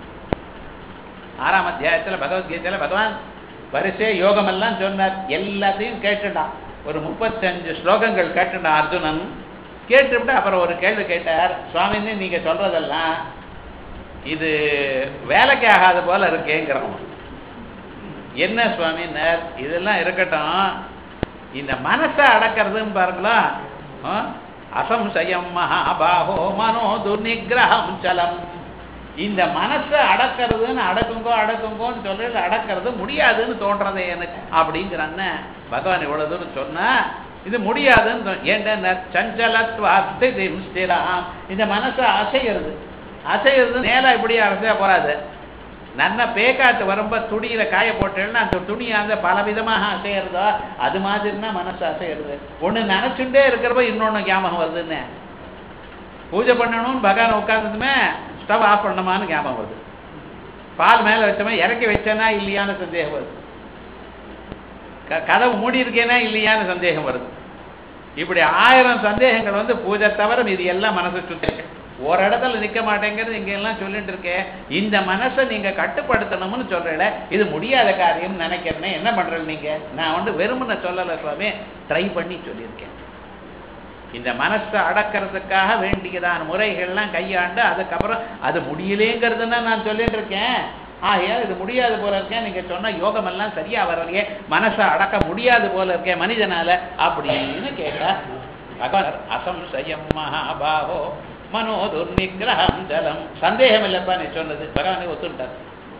Speaker 1: ஆறாம் அத்தியாயத்துல பகவத்கீதையில பகவான் வரிசை யோகம் எல்லாம் சொன்னார் எல்லாத்தையும் கேட்டுட்டான் ஒரு முப்பத்தஞ்சு ஸ்லோகங்கள் கேட்டுட்டான் அர்ஜுனன் கேட்டுவிட்டு அப்புறம் ஒரு கேள்வி கேட்டார் சுவாமின்னு நீங்க சொல்றதெல்லாம் இது வேலைக்கு ஆகாத போல இருக்கேங்கிறவன் என்ன சுவாமின்னார் இதெல்லாம் இருக்கட்டும் இந்த மனசை அடக்கிறதுன்னு பாருங்களா ஆ? அசம்சயம் மகாபாகோ மனோ துர்நிகிரகம் சலம் இந்த மனசை அடக்கிறதுன்னு அடக்குங்கோ அடக்குங்கோன்னு சொல்றது அடக்கிறது முடியாதுன்னு தோன்றதே எனக்கு அப்படிங்கிறான்னு பகவான் இவ்வளவு தூரம் சொன்னா இது முடியாதுன்னு தோ- ஏன்டா சஞ்சலத்வாஸ்தி ஸ்திராம் இந்த மனசை அசைகிறது அசைகிறது நேரா இப்படி அசையா போறாது நன்ன பேக்காத்து வரும்ப துணியில காய போட்டேன்னா அந்த துணியை அந்த பலவிதமாக அசையிறதோ அது மாதிரினா மனசு அசையிறது ஒண்ணு நினைச்சுட்டே இருக்கிறப்ப இன்னொன்னு ஞாபகம் வருதுன்னு பூஜை பண்ணணும்னு பகவான் உட்கார்ந்ததுமே ஸ்டவ் ஆஃப் பண்ணமான்னு ஞாபகம் வருது பால் மேல வச்சோமே இறக்கி வச்சேனா இல்லையான்னு சந்தேகம் வருது க- கதவு மூடி இருக்கேனா இல்லையான்னு சந்தேகம் வருது இப்படி ஆயிரம் சந்தேகங்கள் வந்து பூஜை தவிர மீதி எல்லாம் மனசு சுத்தி இருக்கு. ஒரு இடத்துல நிக்க மாட்டேங்கிறது இங்க எல்லாம் சொல்லிட்டு இருக்கேன் இந்த மனசை நீங்க கட்டுப்படுத்தணும்னு சொல்றேன் இது முடியாத காரியம் நினைக்கிறேன் என்ன பண்றது நீங்க நான் வந்து வெறுமனை சொல்லல சுவாமி ட்ரை பண்ணி சொல்லியிருக்கேன் இந்த மனசை அடக்கிறதுக்காக வேண்டியதான முறைகள்லாம் கையாண்டு அதுக்கப்புறம் அது முடியலேங்கிறதுன்னா நான் சொல்லிட்டு இருக்கேன் ஆகையால் இது முடியாது போல இருக்கேன் நீங்க சொன்ன யோகம் எல்லாம் சரியா வரலையே மனசை அடக்க முடியாது போல இருக்கேன் மனிதனால அப்படின்னு கேட்டா பகவான் அசம்சயம் மகாபாவோ மனோ துர்நிகிரகம் ஜலம் சந்தேகம் இல்லப்பா நீ சொன்னது பகவானை ஒத்துட்டார்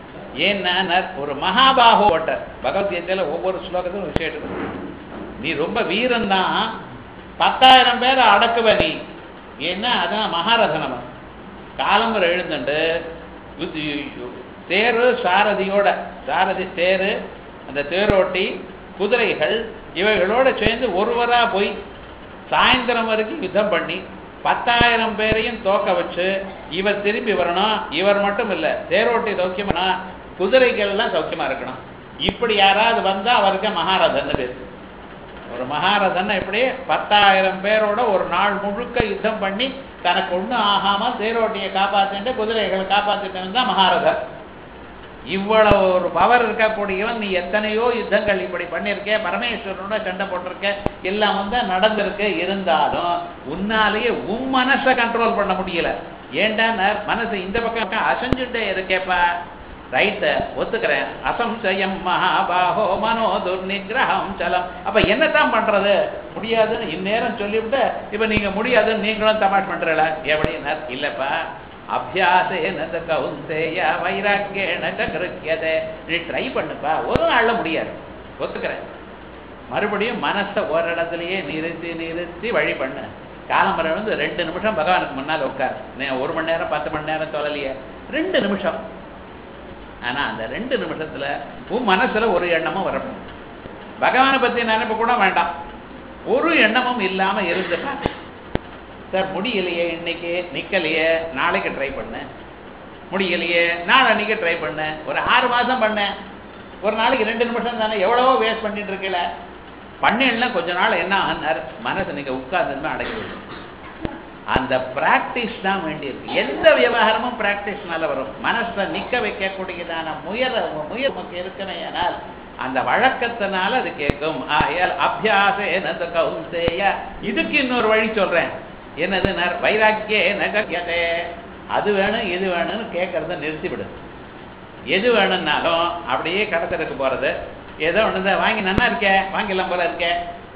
Speaker 1: ஏன்னா ஒரு மகாபாகோ ஓட்டார் பகவத்கீதையில ஒவ்வொரு ஸ்லோகத்திலும் ஒரு விஷயம் இருக்கு. நீ ரொம்ப வீரன் தான் பத்தாயிரம் பேரை அடக்குவ நீ ஏன்னா அதான் மகாரதனம் காலம்பரை எழுந்துண்டு யுத்தி- தேரு சாரதியோட சாரதி தேரு அந்த தேரோட்டி குதிரைகள் இவைகளோட சேர்ந்து ஒருவரா போய் சாயந்தரம் வரைக்கும் யுத்தம் பண்ணி பத்தாயிரம் பேரையும் தோக்க வச்சு இவர் திரும்பி வரணும் இவர் மட்டும் இல்ல தேரோட்டி சௌக்கியமா குதிரைகள் எல்லாம் சௌக்கியமா இருக்கணும் இப்படி யாராவது வந்தா அவருக்கு மகாரதன் பேர் ஒரு மகாரதன் எப்படி பத்தாயிரம் பேரோட ஒரு நாள் முழுக்க யுத்தம் பண்ணி தனக்கு ஒண்ணும் ஆகாம தேரோட்டியை காப்பாத்திட்டு குதிரைகளை காப்பாத்திட்டு தான் மகாரதன் இவ்வளவு ஒரு பவர் இருக்கக்கூடியவன் நீ எத்தனையோ யுத்தங்கள் இப்படி பண்ணிருக்க பரமேஸ்வரனோட சண்டை போட்டிருக்க எல்லாம் வந்து நடந்திருக்கு இருந்தாலும் உன்னாலேயே உன் மனசை கண்ட்ரோல் பண்ண முடியல ஏன்டா மனசு இந்த பக்கம் பக்கம் அசைஞ்சுட்டே இருக்கேப்பா ரைட்ட ஒத்துக்கிறேன் அசம்சயம் மகாபாகோ மனோ துர்நிகிரகம் சலம் அப்ப என்னத்தான் பண்றது முடியாதுன்னு இந்நேரம் சொல்லிவிட்டு இப்ப நீங்க முடியாதுன்னு நீங்களும் தமாஷ் பண்றல எப்படின்னா இல்லப்பா அபியாசேன கவுந்தேய வைராக்கியேன கிருக்கியதே நீ ட்ரை பண்ணுப்பா ஒரு நாள்ல முடியாது ஒத்துக்கிறேன் மறுபடியும் மனசை ஒரு இடத்துலயே நிறுத்தி நிறுத்தி வழி பண்ணு காலம்பரம் வந்து ரெண்டு நிமிஷம் பகவானுக்கு முன்னால் உட்கார் நீ ஒரு மணி நேரம் பத்து மணி நேரம் சொல்லலையே ரெண்டு நிமிஷம் ஆனா அந்த ரெண்டு நிமிஷத்துல உன் மனசுல ஒரு எண்ணமும் வரணும் பகவானை பத்தி நினைப்பு கூட வேண்டாம் ஒரு எண்ணமும் இல்லாம இருந்துட்டா சார் முடியலையே இன்னைக்கு நிக்கலையே நாளைக்கு ட்ரை பண்ணேன் முடியலையே நாளன்னைக்கு ட்ரை பண்ணேன் ஒரு ஆறு மாசம் பண்ணேன் ஒரு நாளைக்கு ரெண்டு நிமிஷம் தானே எவ்வளவோ வேஸ்ட் பண்ணிட்டு இருக்கல பண்ணேன்னா கொஞ்ச நாள் என்ன ஆனார் மனசு நீங்க உட்கார்ந்து அடக்கி விடும் அந்த பிராக்டிஸ் தான் வேண்டியிருக்கு எந்த விவகாரமும் பிராக்டிஸ்னால வரும் மனசை நிக்க வைக்கக்கூடியதான முயற முயல் நமக்கு இருக்கணையானால் அந்த வழக்கத்தினால அது கேட்கும் ஆயால் அபியாச எனது கவுந்தேய இதுக்கு இன்னொரு வழி சொல்றேன் என்னது வைராக்கியே நகரியதே அது வேணும் இது வேணும்னு கேட்கறத நிறுத்திவிடு எது வேணும்னாலும் அப்படியே கடத்தலுக்கு போறது ஏதோ ஒன்று வாங்கி நன்னா இருக்கே வாங்கிடலாம் போல இருக்கே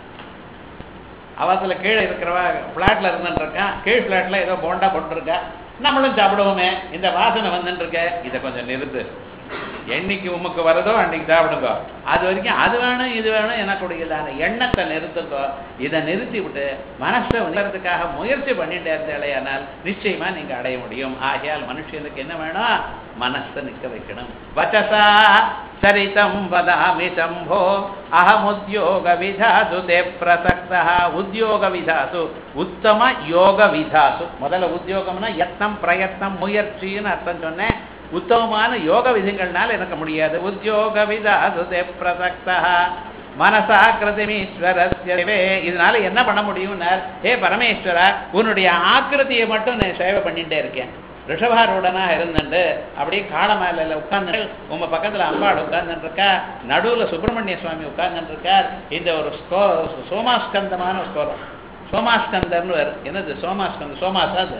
Speaker 1: அவத்துல கீழே இருக்கிறவ பிளாட்ல இருந்துருக்கா கீழ் பிளாட்ல ஏதோ போண்டா போட்டுருக்கா நம்மளும் சாப்பிடுவோமே இந்த வாசனை வந்துட்டு இருக்க இதை கொஞ்சம் நிறுத்து என்னைக்கு உமக்கு வருதோ அன்னைக்கு சாப்பிடுங்க அது வரைக்கும் அது வேணும் இது வேணும் எனக்குடையதான எண்ணத்தை நிறுத்துங்கோ இதை நிறுத்தி விட்டு மனசை உணர்றதுக்காக முயற்சி பண்ணிட்டே இருந்தாலேயானால் நிச்சயமா நீங்க அடைய முடியும் ஆகையால் மனுஷனுக்கு என்ன வேணும் மனசை நிற்க வைக்கணும் வச்சசா சரிதம் வதாமி சம்போ அகமுத்யோக விதாசு தே பிரசக்தா உத்தியோக விதாசு உத்தம யோக விதாசு முதல்ல உத்தியோகம்னா யத்னம் பிரயத்னம் முயற்சின்னு அர்த்தம் சொன்னேன் உத்தமமான யோக விதிகள்னால எனக்கு முடியாது உத்தியோக விதாசு தே பிரசக்தா மனசா கிருதிமீஸ்வரஸ்யவே இதனால என்ன பண்ண முடியும்னார் ஹே பரமேஸ்வரா உன்னுடைய ஆக்கிருதியை மட்டும் நான் சேவை பண்ணிட்டே இருக்கேன் ரிஷபாரூடனா இருந்துட்டு அப்படியே காள மேல உட்கார்ந்து உங்க பக்கத்துல அம்பாள் உட்கார்ந்துட்டு இருக்கா நடுவுல சுப்பிரமணிய சுவாமி உட்கார்ந்துட்டு இருக்கார் இந்த ஒரு ஸ்கோ சோமாஸ்கந்தமான ஒரு ஸ்கோரம் சோமாஸ்கந்தர்னு வரும் என்னது சோமாஸ்கந்தம் சோமாசா அது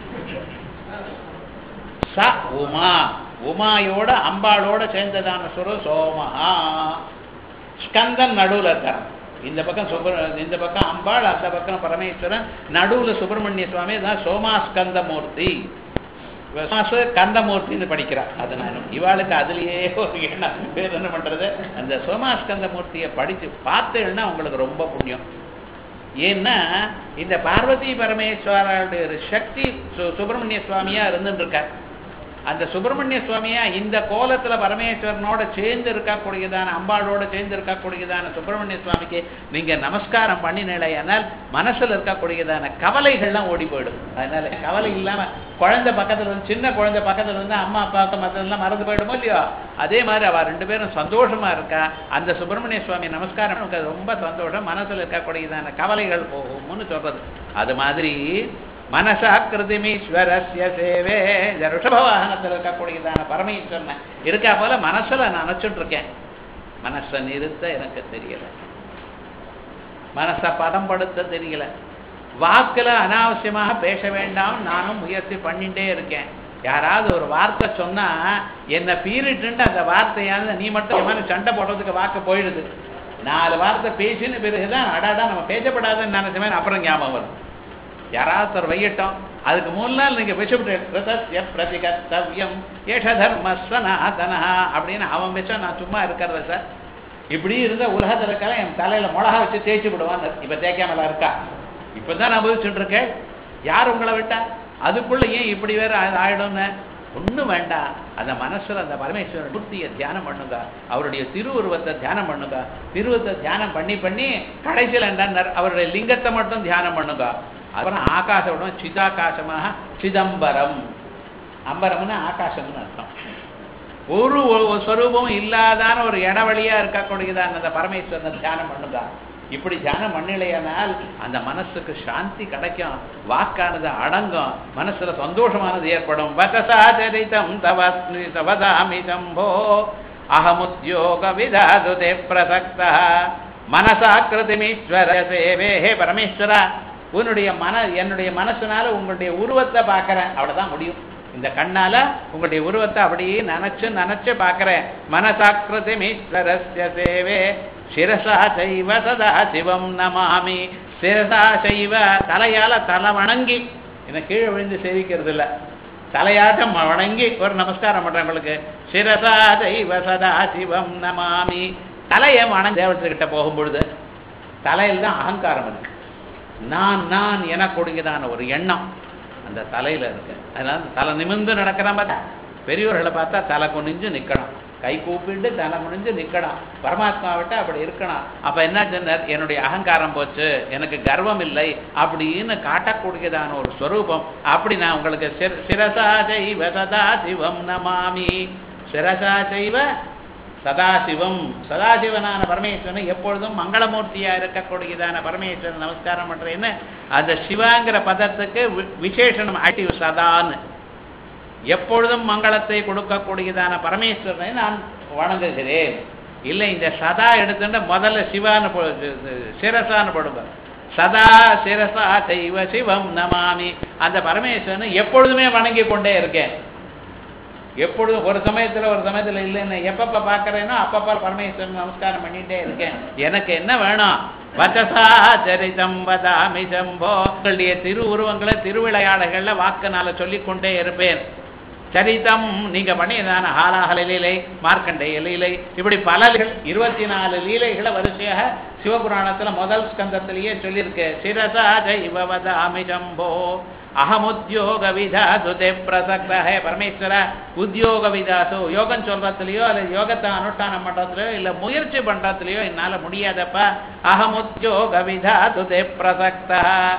Speaker 1: ச உமா உமாயோட அம்பாளோட சேர்ந்ததான சுரு சோமஹா ஸ்கந்தன் நடுவுல இருக்கார் இந்த பக்கம் சுப்ர இந்த பக்கம் அம்பாள் அந்த பக்கம் பரமேஸ்வரன் நடுவுல சுப்பிரமணிய சுவாமி தான் சோமாஸ்கந்த மூர்த்தி சோமாசு கந்தமூர்த்தின்னு படிக்கிறார் அதனால இவாளுக்கு அதுலயே ஒரு எண்ணம் பேர் என்ன பண்றது அந்த சோமாஸ்கந்த மூர்த்தியை படிச்சு பார்த்தேன்னா உங்களுக்கு ரொம்ப புண்ணியம் ஏன்னா இந்த பார்வதி பரமேஸ்வரருடைய ஒரு சக்தி சு- சுப்பிரமணிய சுவாமியா இருந்துட்டு இருக்கார் அந்த சுப்பிரமணிய சுவாமியா இந்த கோலத்துல பரமேஸ்வரனோட சேர்ந்து இருக்கக்கூடியதான அம்பாளோட சேர்ந்து இருக்கக்கூடியதான சுப்பிரமணிய சுவாமிக்கு நீங்க நமஸ்காரம் பண்ணினால் மனசுல இருக்கக்கூடியதான கவலைகள்லாம் ஓடி போயிடும் அதனால கவலை இல்லாம குழந்தை பக்கத்துல வந்து சின்ன குழந்தை பக்கத்துல வந்து அம்மா அப்பாவுக்கு மற்றதெல்லாம் மறந்து போயிடுமோ இல்லையோ அதே மாதிரி அவ ரெண்டு பேரும் சந்தோஷமா இருக்கா அந்த சுப்பிரமணிய சுவாமி நமஸ்காரம் நமக்கு அது ரொம்ப சந்தோஷம் மனசுல இருக்கக்கூடியதான கவலைகள் போகும்னு சொல்றது அது மாதிரி மனசா கிருதிமீஸ்வரஸ்ய சேவே இந்த ரிஷப வாகனத்தில் இருக்கக்கூடியதான பரமேஸ்வரன் இருக்கா போல மனசுல நான் நினைச்சுட்டு இருக்கேன் மனசை நிறுத்த எனக்கு தெரியல மனசை பதம்படுத்த தெரியல வாக்குல அனாவசியமாக பேச வேண்டாம் நானும் முயற்சி பண்ணிட்டே இருக்கேன் யாராவது ஒரு வார்த்தை சொன்னா என்ன பீரிட்டு அந்த வார்த்தையானது நீ மட்டும் இந்த மாதிரி சண்டை போடுறதுக்கு வாக்கு போயிடுது நாலு வார்த்தை பேசின பிறகுதான் அடாடா நம்ம பேசப்படாதுன்னு நினைச்சமே அப்புறம் ஞாபகம் வரும் யாராவது ஒரு வையட்டும் அதுக்கு மூணு நாள் நீங்க விஷப்பட்டு பிரதிகர்த்தவியம் ஏஷ தர்ம ஸ்வநாதனா அப்படின்னு அவன் வச்சா நான் சும்மா இருக்கிறத சார் இப்படி இருந்த உலகத்தில் இருக்கலாம் என் தலையில மிளகா வச்சு தேய்ச்சி விடுவான் இப்ப தேய்க்காமலா இருக்கா இப்பதான் நான் அனுபவிச்சுட்டு இருக்கேன் யார் உங்களை விட்டா அதுக்குள்ள ஏன் இப்படி வேற ஆ- ஆயிடும்னு ஒண்ணும் வேண்டாம் அந்த மனசுல அந்த பரமேஸ்வரன் மூர்த்தியை தியானம் பண்ணுங்க அவருடைய திருவுருவத்தை தியானம் பண்ணுங்க திருவுருவத்தை தியானம் பண்ணி பண்ணி கடைசியில் என்ன அவருடைய லிங்கத்தை மட்டும் தியானம் பண்ணுங்க அப்புறம் ஆகாசம் சிதாகாசமாக சிதம்பரம் அம்பரம்னு ஆகாசம்னு அர்த்தம் ஒரு ஒரு ஸ்வரூபம் இல்லாதான ஒரு இடவழியா இருக்கக்கூடியதான அந்த பரமேஸ்வரனை தியானம் பண்ணுங்க இப்படி தியானம் பண்ணலையானால் அந்த மனசுக்கு சாந்தி கிடைக்கும் வாக்கானது அடங்கும் மனசுல சந்தோஷமானது ஏற்படும் வதசாச்சரிதம் தவஸ்மி தவதாமி சம்போ அகமுத்யோக விதாதுதே பிரசக்த மனசாக்கிருதிமீஸ்வர சேவே ஹே பரமேஸ்வரா உன்னுடைய மன என்னுடைய மனசுனால உங்களுடைய உருவத்தை பார்க்கறேன் அவ்வளவுதான் முடியும் இந்த கண்ணால உங்களுடைய உருவத்தை அப்படியே நினைச்சு நினைச்சு பார்க்கறேன் மனசாக்கிருதி மீஸ்வரஸ்ய சேவே சிரசா செய்வ சதா சிவம் நமாமி சிரசா செய்வ தலையால தலை வணங்கி என்ன கீழே விழுந்து சேவிக்கிறது இல்ல தலையாட்டம் வணங்கி ஒரு நமஸ்காரம் பண்றேன் உங்களுக்கு சிரசா செய்வ சதா சிவம் நமாமி தலையை வணங்க தேவத்திட்ட போகும் பொழுது தலையில் தான் அகங்காரம் இருக்கு நான் நான் எனக்கூடியதான ஒரு எண்ணம் அந்த தலையில இருக்கு அதனால தலை நிமிர்ந்து நடக்கிறான் பார்த்தா பெரியவர்களை பார்த்தா தலை குனிஞ்சு நிக்கணும் கை கூப்பிட்டு தலை குனிஞ்சு நிக்கணும் பரமாத்மா விட்டு அப்படி இருக்கணும் அப்ப என்ன சொன்னார் என்னுடைய அகங்காரம் போச்சு எனக்கு கர்வம் இல்லை அப்படின்னு காட்டக்கூடியதான ஒரு ஸ்வரூபம் அப்படி நான் உங்களுக்கு சிர- சிரசா செய்வ சதா சிவம் நமாமி சிரசா செய்வ சதாசிவம் சதாசிவனான பரமேஸ்வரன் எப்பொழுதும் மங்களமூர்த்தியா இருக்கக்கூடியதான பரமேஸ்வரன் நமஸ்காரம் பண்றேன்னு அந்த சிவாங்கிற பதத்துக்கு வி- விசேஷணம் ஆக்டிவ் சதான்னு எப்பொழுதும் மங்களத்தை கொடுக்கக்கூடியதான பரமேஸ்வரனை நான் வணங்குகிறேன் இல்லை இந்த சதா எடுத்துட்டு முதல்ல சிவான்னு போ- சிரசான்னு போடுங்க சதா சிரசா செய்வ சிவம் நமாமி அந்த பரமேஸ்வரனை எப்பொழுதுமே வணங்கி கொண்டே இருக்கேன் எப்பொழுதும் ஒரு சமயத்துல ஒரு சமயத்துல இல்லைன்னு எப்பப்ப பாக்குறேனோ அப்பப்ப பரமேஸ்வரன் நமஸ்காரம் பண்ணிட்டே இருக்கேன் எனக்கு என்ன வேணும் வச்சசா சரிதம் வதாமி சம்போ உங்களுடைய திரு உருவங்களை திருவிளையாடல்கள்ல வாக்குனால சொல்லிக் கொண்டே இருப்பேன் சரிதம் நீங்க பண்ணியதான ஹாலாஹல லீலை மார்க்கண்டேய லீலை இப்படி பல லீலைகள், இருபத்தி நாலு லீலைகளை வரிசையாக சிவபுராணத்துல முதல் ஸ்கந்தத்திலேயே சொல்லியிருக்கு சிரசா ஜைவவதாமி சம்போ அகமுத்யோக விதாசுதே பிரசக்த ஹே பரமேஸ்வர உத்தியோக விதாசு யோகம் சொல்றதுலயோ அல்லது யோகத்தை அனுஷ்டானம் பண்றதுலயோ இல்ல முயற்சி பண்றதுலயோ என்னால முடியாதப்பா அகமுத்யோக விதாசுதே பிரசக்த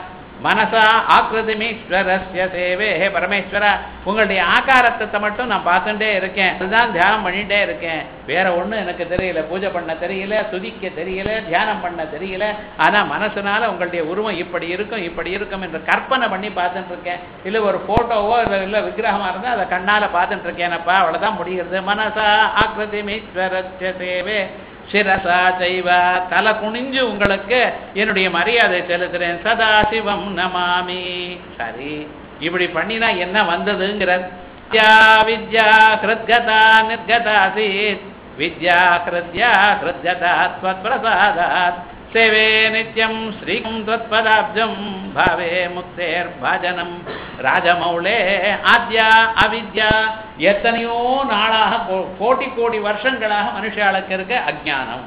Speaker 1: மனசா ஆக்கிருதிமீஸ்வரஸ்ய சேவே ஹே பரமேஸ்வரா உங்களுடைய ஆகாரத்தை மட்டும் நான் பார்த்துட்டே இருக்கேன் அதுதான் தியானம் பண்ணிட்டே இருக்கேன் வேற ஒண்ணும் எனக்கு தெரியல பூஜை பண்ண தெரியல துதிக்க தெரியல தியானம் பண்ண தெரியல ஆனா மனசுனால உங்களுடைய உருவம் இப்படி இருக்கும் இப்படி இருக்கும் என்று கற்பனை பண்ணி பார்த்துட்டு இருக்கேன் இல்ல ஒரு போட்டோவோ இல்ல இல்ல விக்கிரகமா இருந்தா அதை கண்ணால பார்த்துட்டு இருக்கேனப்பா அவ்வளவுதான் முடிகிறது மனசா ஆக்கிருதிமீஸ்வரஸ்ய சேவே சிரசா செய்வ தலை குனிஞ்சு உங்களுக்கு என்னுடைய மரியாதை செலுத்துறேன் சதாசிவம் நமாமி சரி இப்படி பண்ணினா என்ன வந்ததுங்கிற வித்யா வித்யா ஹிருத்கதா நிர்கதா சீத் வித்யா ஹிருத்யா ஹிருத்கதா त्वत्प्रसादात् சேவே நித்யம் ஸ்ரீகம் त्वत्पदाब्जं भावे முக்தேர்பாஜனம் ராஜமௌளே ஆத்யா அவித்யா எத்தனையோ நாளாக கோ- கோடி கோடி வருஷங்களாக மனுஷாளுக்கு இருக்க அஜ்ஞானம்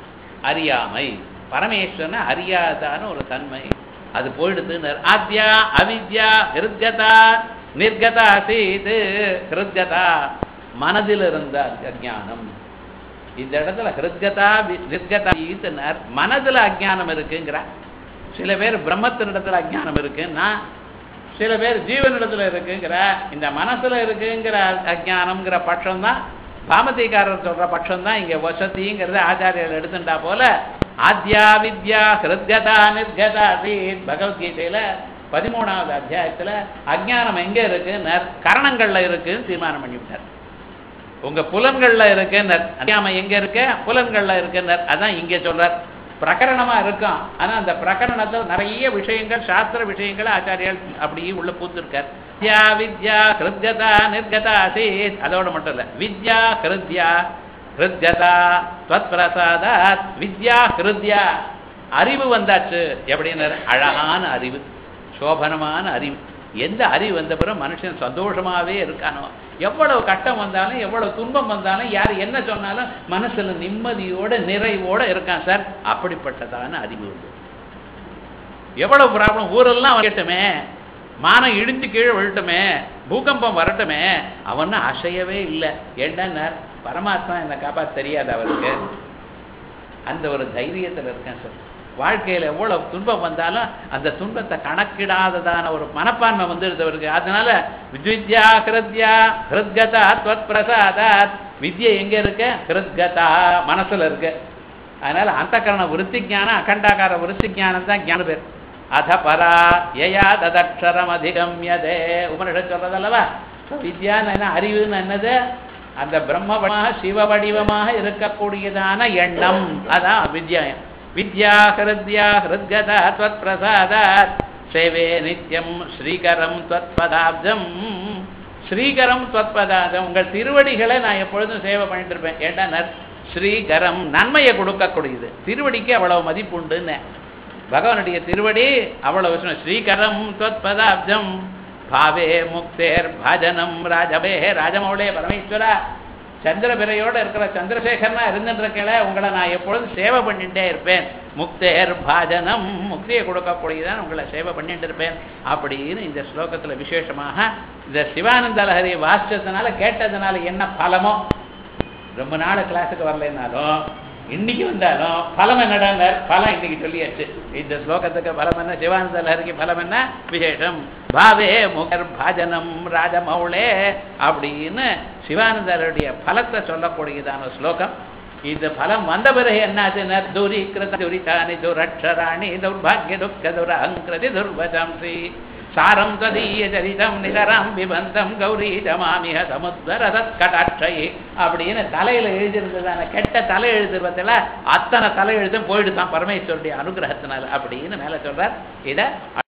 Speaker 1: அறியாமை பரமேஸ்வரனை அறியாதான ஒரு தன்மை அது போயிடுதுன்னு ஆத்யா அவித்யா ஹிருத்கதா நிர்கதா சீது ஹிருத்கதா மனதில் இருந்த அஜ்ஞானம் இந்த இடத்துல ஹிருத்கதா வி- நிர்கதா ஈத்தனர் மனதுல அஜ்ஞானம் இருக்குங்கிற சில பேர் பிரம்மத்தினிடத்துல அஜ்ஞானம் இருக்குன்னா சில பேர் ஜீவனிடத்துல இருக்குங்கிற இந்த மனசுல இருக்குங்கிற அஜ்ஞானம்ங்கிற பட்சம் தான் பாமதிகாரர் சொல்ற பட்சம் தான் இங்க வசதிங்கிறத ஆச்சாரியர்கள் எடுத்துட்டா போல ஆத்யா வித்யா ஹிருத்கதா நிர்கதா சீத் பகவத்கீதையில பதிமூணாவது அத்தியாயத்துல அஜ்ஞானம் எங்க இருக்குன்னு கரணங்கள்ல இருக்குன்னு தீர்மானம் பண்ணிவிட்டார் உங்க புலன்கள்ல இருக்குன்னர் அறியாமை எங்க இருக்க புலன்கள்ல இருக்குன்னர் அதான் இங்க சொல்றார் பிரகரணமா இருக்கும் ஆனா அந்த பிரகரணத்துல நிறைய விஷயங்கள் சாஸ்திர விஷயங்கள் ஆச்சாரியால் அப்படியே உள்ள பூத்திருக்கார் வித்யா வித்யா ஹிருத்யதா நிர்கதா ஆசீத் அதோட மட்டும் இல்ல வித்யா ஹிருத்யா ஹிருத்யதா துவத் பிரசாதாத் வித்யா ஹிருத்யா அறிவு வந்தாச்சு எப்படின்னு அழகான அறிவு சோபனமான அறிவு எந்த அறிவு வந்த பிறகு மனுஷன் சந்தோஷமாவே இருக்கானோ எவ்வளவு கஷ்டம் வந்தாலும் எவ்வளவு துன்பம் வந்தாலும் யார் என்ன சொன்னாலும் மனசுல நிம்மதியோட நிறைவோட இருக்கான் சார் அப்படிப்பட்டதான அறிவு உண்டு எவ்வளவு ப்ராப்ளம் ஊரெல்லாம் வரட்டுமே மானம் இடிஞ்சு கீழே விழட்டுமே பூகம்பம் வரட்டுமே அவன் அசையவே இல்லை ஏன்னா பரமாத்மா என்னை காப்பாற்ற தெரியாது அவருக்கு அந்த ஒரு தைரியத்தில் இருக்கேன் சார் வாழ்க்கையில் எவ்வளவு துன்பம் வந்தாலும் அந்த துன்பத்தை கணக்கிடாததான ஒரு மனப்பான்மை வந்துடுது அவருக்கு அதனால வித்வித்யா ஹிருத்யா ஹிருத்கதா துவத் பிரசாதாத் வித்யை எங்க இருக்கு ஹிருத்கதா மனசுல இருக்கு அதனால அந்த கரண விருத்தி ஞானம் அகண்டாகார விருத்தி ஞானம் தான் ஞான பேர் அத பரா யயா ததக்ஷரம் அதிகம்யதே உபனிஷத் சொல்றதல்லவா வித்யான்னு என்ன அறிவுன்னு என்னது அந்த பிரம்ம சிவ வடிவமாக இருக்கக்கூடியதான எண்ணம் அதான் வித்யாயம் வித்யா ஹிருத்யா ஹிருத்கதா त्वत् பிரசாதாத் சேவே நித்யம் ஸ்ரீகரம் त्वत् பதாப்தம் ஸ்ரீகரம் त्वत् பதாப்தம் உங்கள் திருவடிகளை நான் எப்பொழுதும் சேவை பண்ணிட்டு இருப்பேன் ஏண்டா ஸ்ரீகரம் நன்மையை கொடுக்கக்கூடியது திருவடிக்கு அவ்வளவு மதிப்புண்டுன்னு பகவானுடைய திருவடி அவ்வளவு ஸ்ரீகரம் त्वत् பதாப்தம் பாவே முக்தேர் பஜனம் ராஜபே ராஜமௌளே பரமேஸ்வரா சந்திரபிரையோட இருக்கிற சந்திரசேகரனா இருந்துட்டு இருக்கல உங்களை நான் எப்பொழுதும் சேவை பண்ணிட்டே இருப்பேன் முக்தேர் பாஜனம் முக்தியை கொடுக்கக்கூடியதான் உங்களை சேவை பண்ணிட்டு இருப்பேன் அப்படின்னு இந்த ஸ்லோகத்துல விசேஷமாக இந்த சிவானந்த லஹரி வாசிச்சதுனால கேட்டதுனால என்ன பலமோ ரொம்ப நாள் கிளாஸுக்கு வரலைன்னாலும் இன்னைக்கு வந்தாலும் பலம் என்னடா பலம் இன்னைக்கு சொல்லியாச்சு இந்த ஸ்லோகத்துக்கு பலம் என்ன சிவானந்த லஹரிக்கு பலம் என்ன விசேஷம் பாவே முகர் பாஜனம் ராஜமௌளே அப்படின்னு சிவானந்தருடைய பலத்தை சொல்லக்கூடியதான ஸ்லோகம் இந்த பலம் வந்த பிறகு என்னாச்சுன்னா துரி கிருத துரிதானி துரட்சராணி துர்பாகிய துக்க துரஹங்கிருதி துர்வசம்சி சாரம் ததீய சரிதம் நிகரம் விபந்தம் கௌரி ஜமாமிக சமுத்வர சத்கடாட்சை அப்படின்னு தலையில எழுதியிருந்ததான கெட்ட தலை எழுதுறதுல அத்தனை தலை எழுதும் போயிடுதான் பரமேஸ்வருடைய அனுகிரகத்தினால அப்படின்னு மேல சொல்றார் இத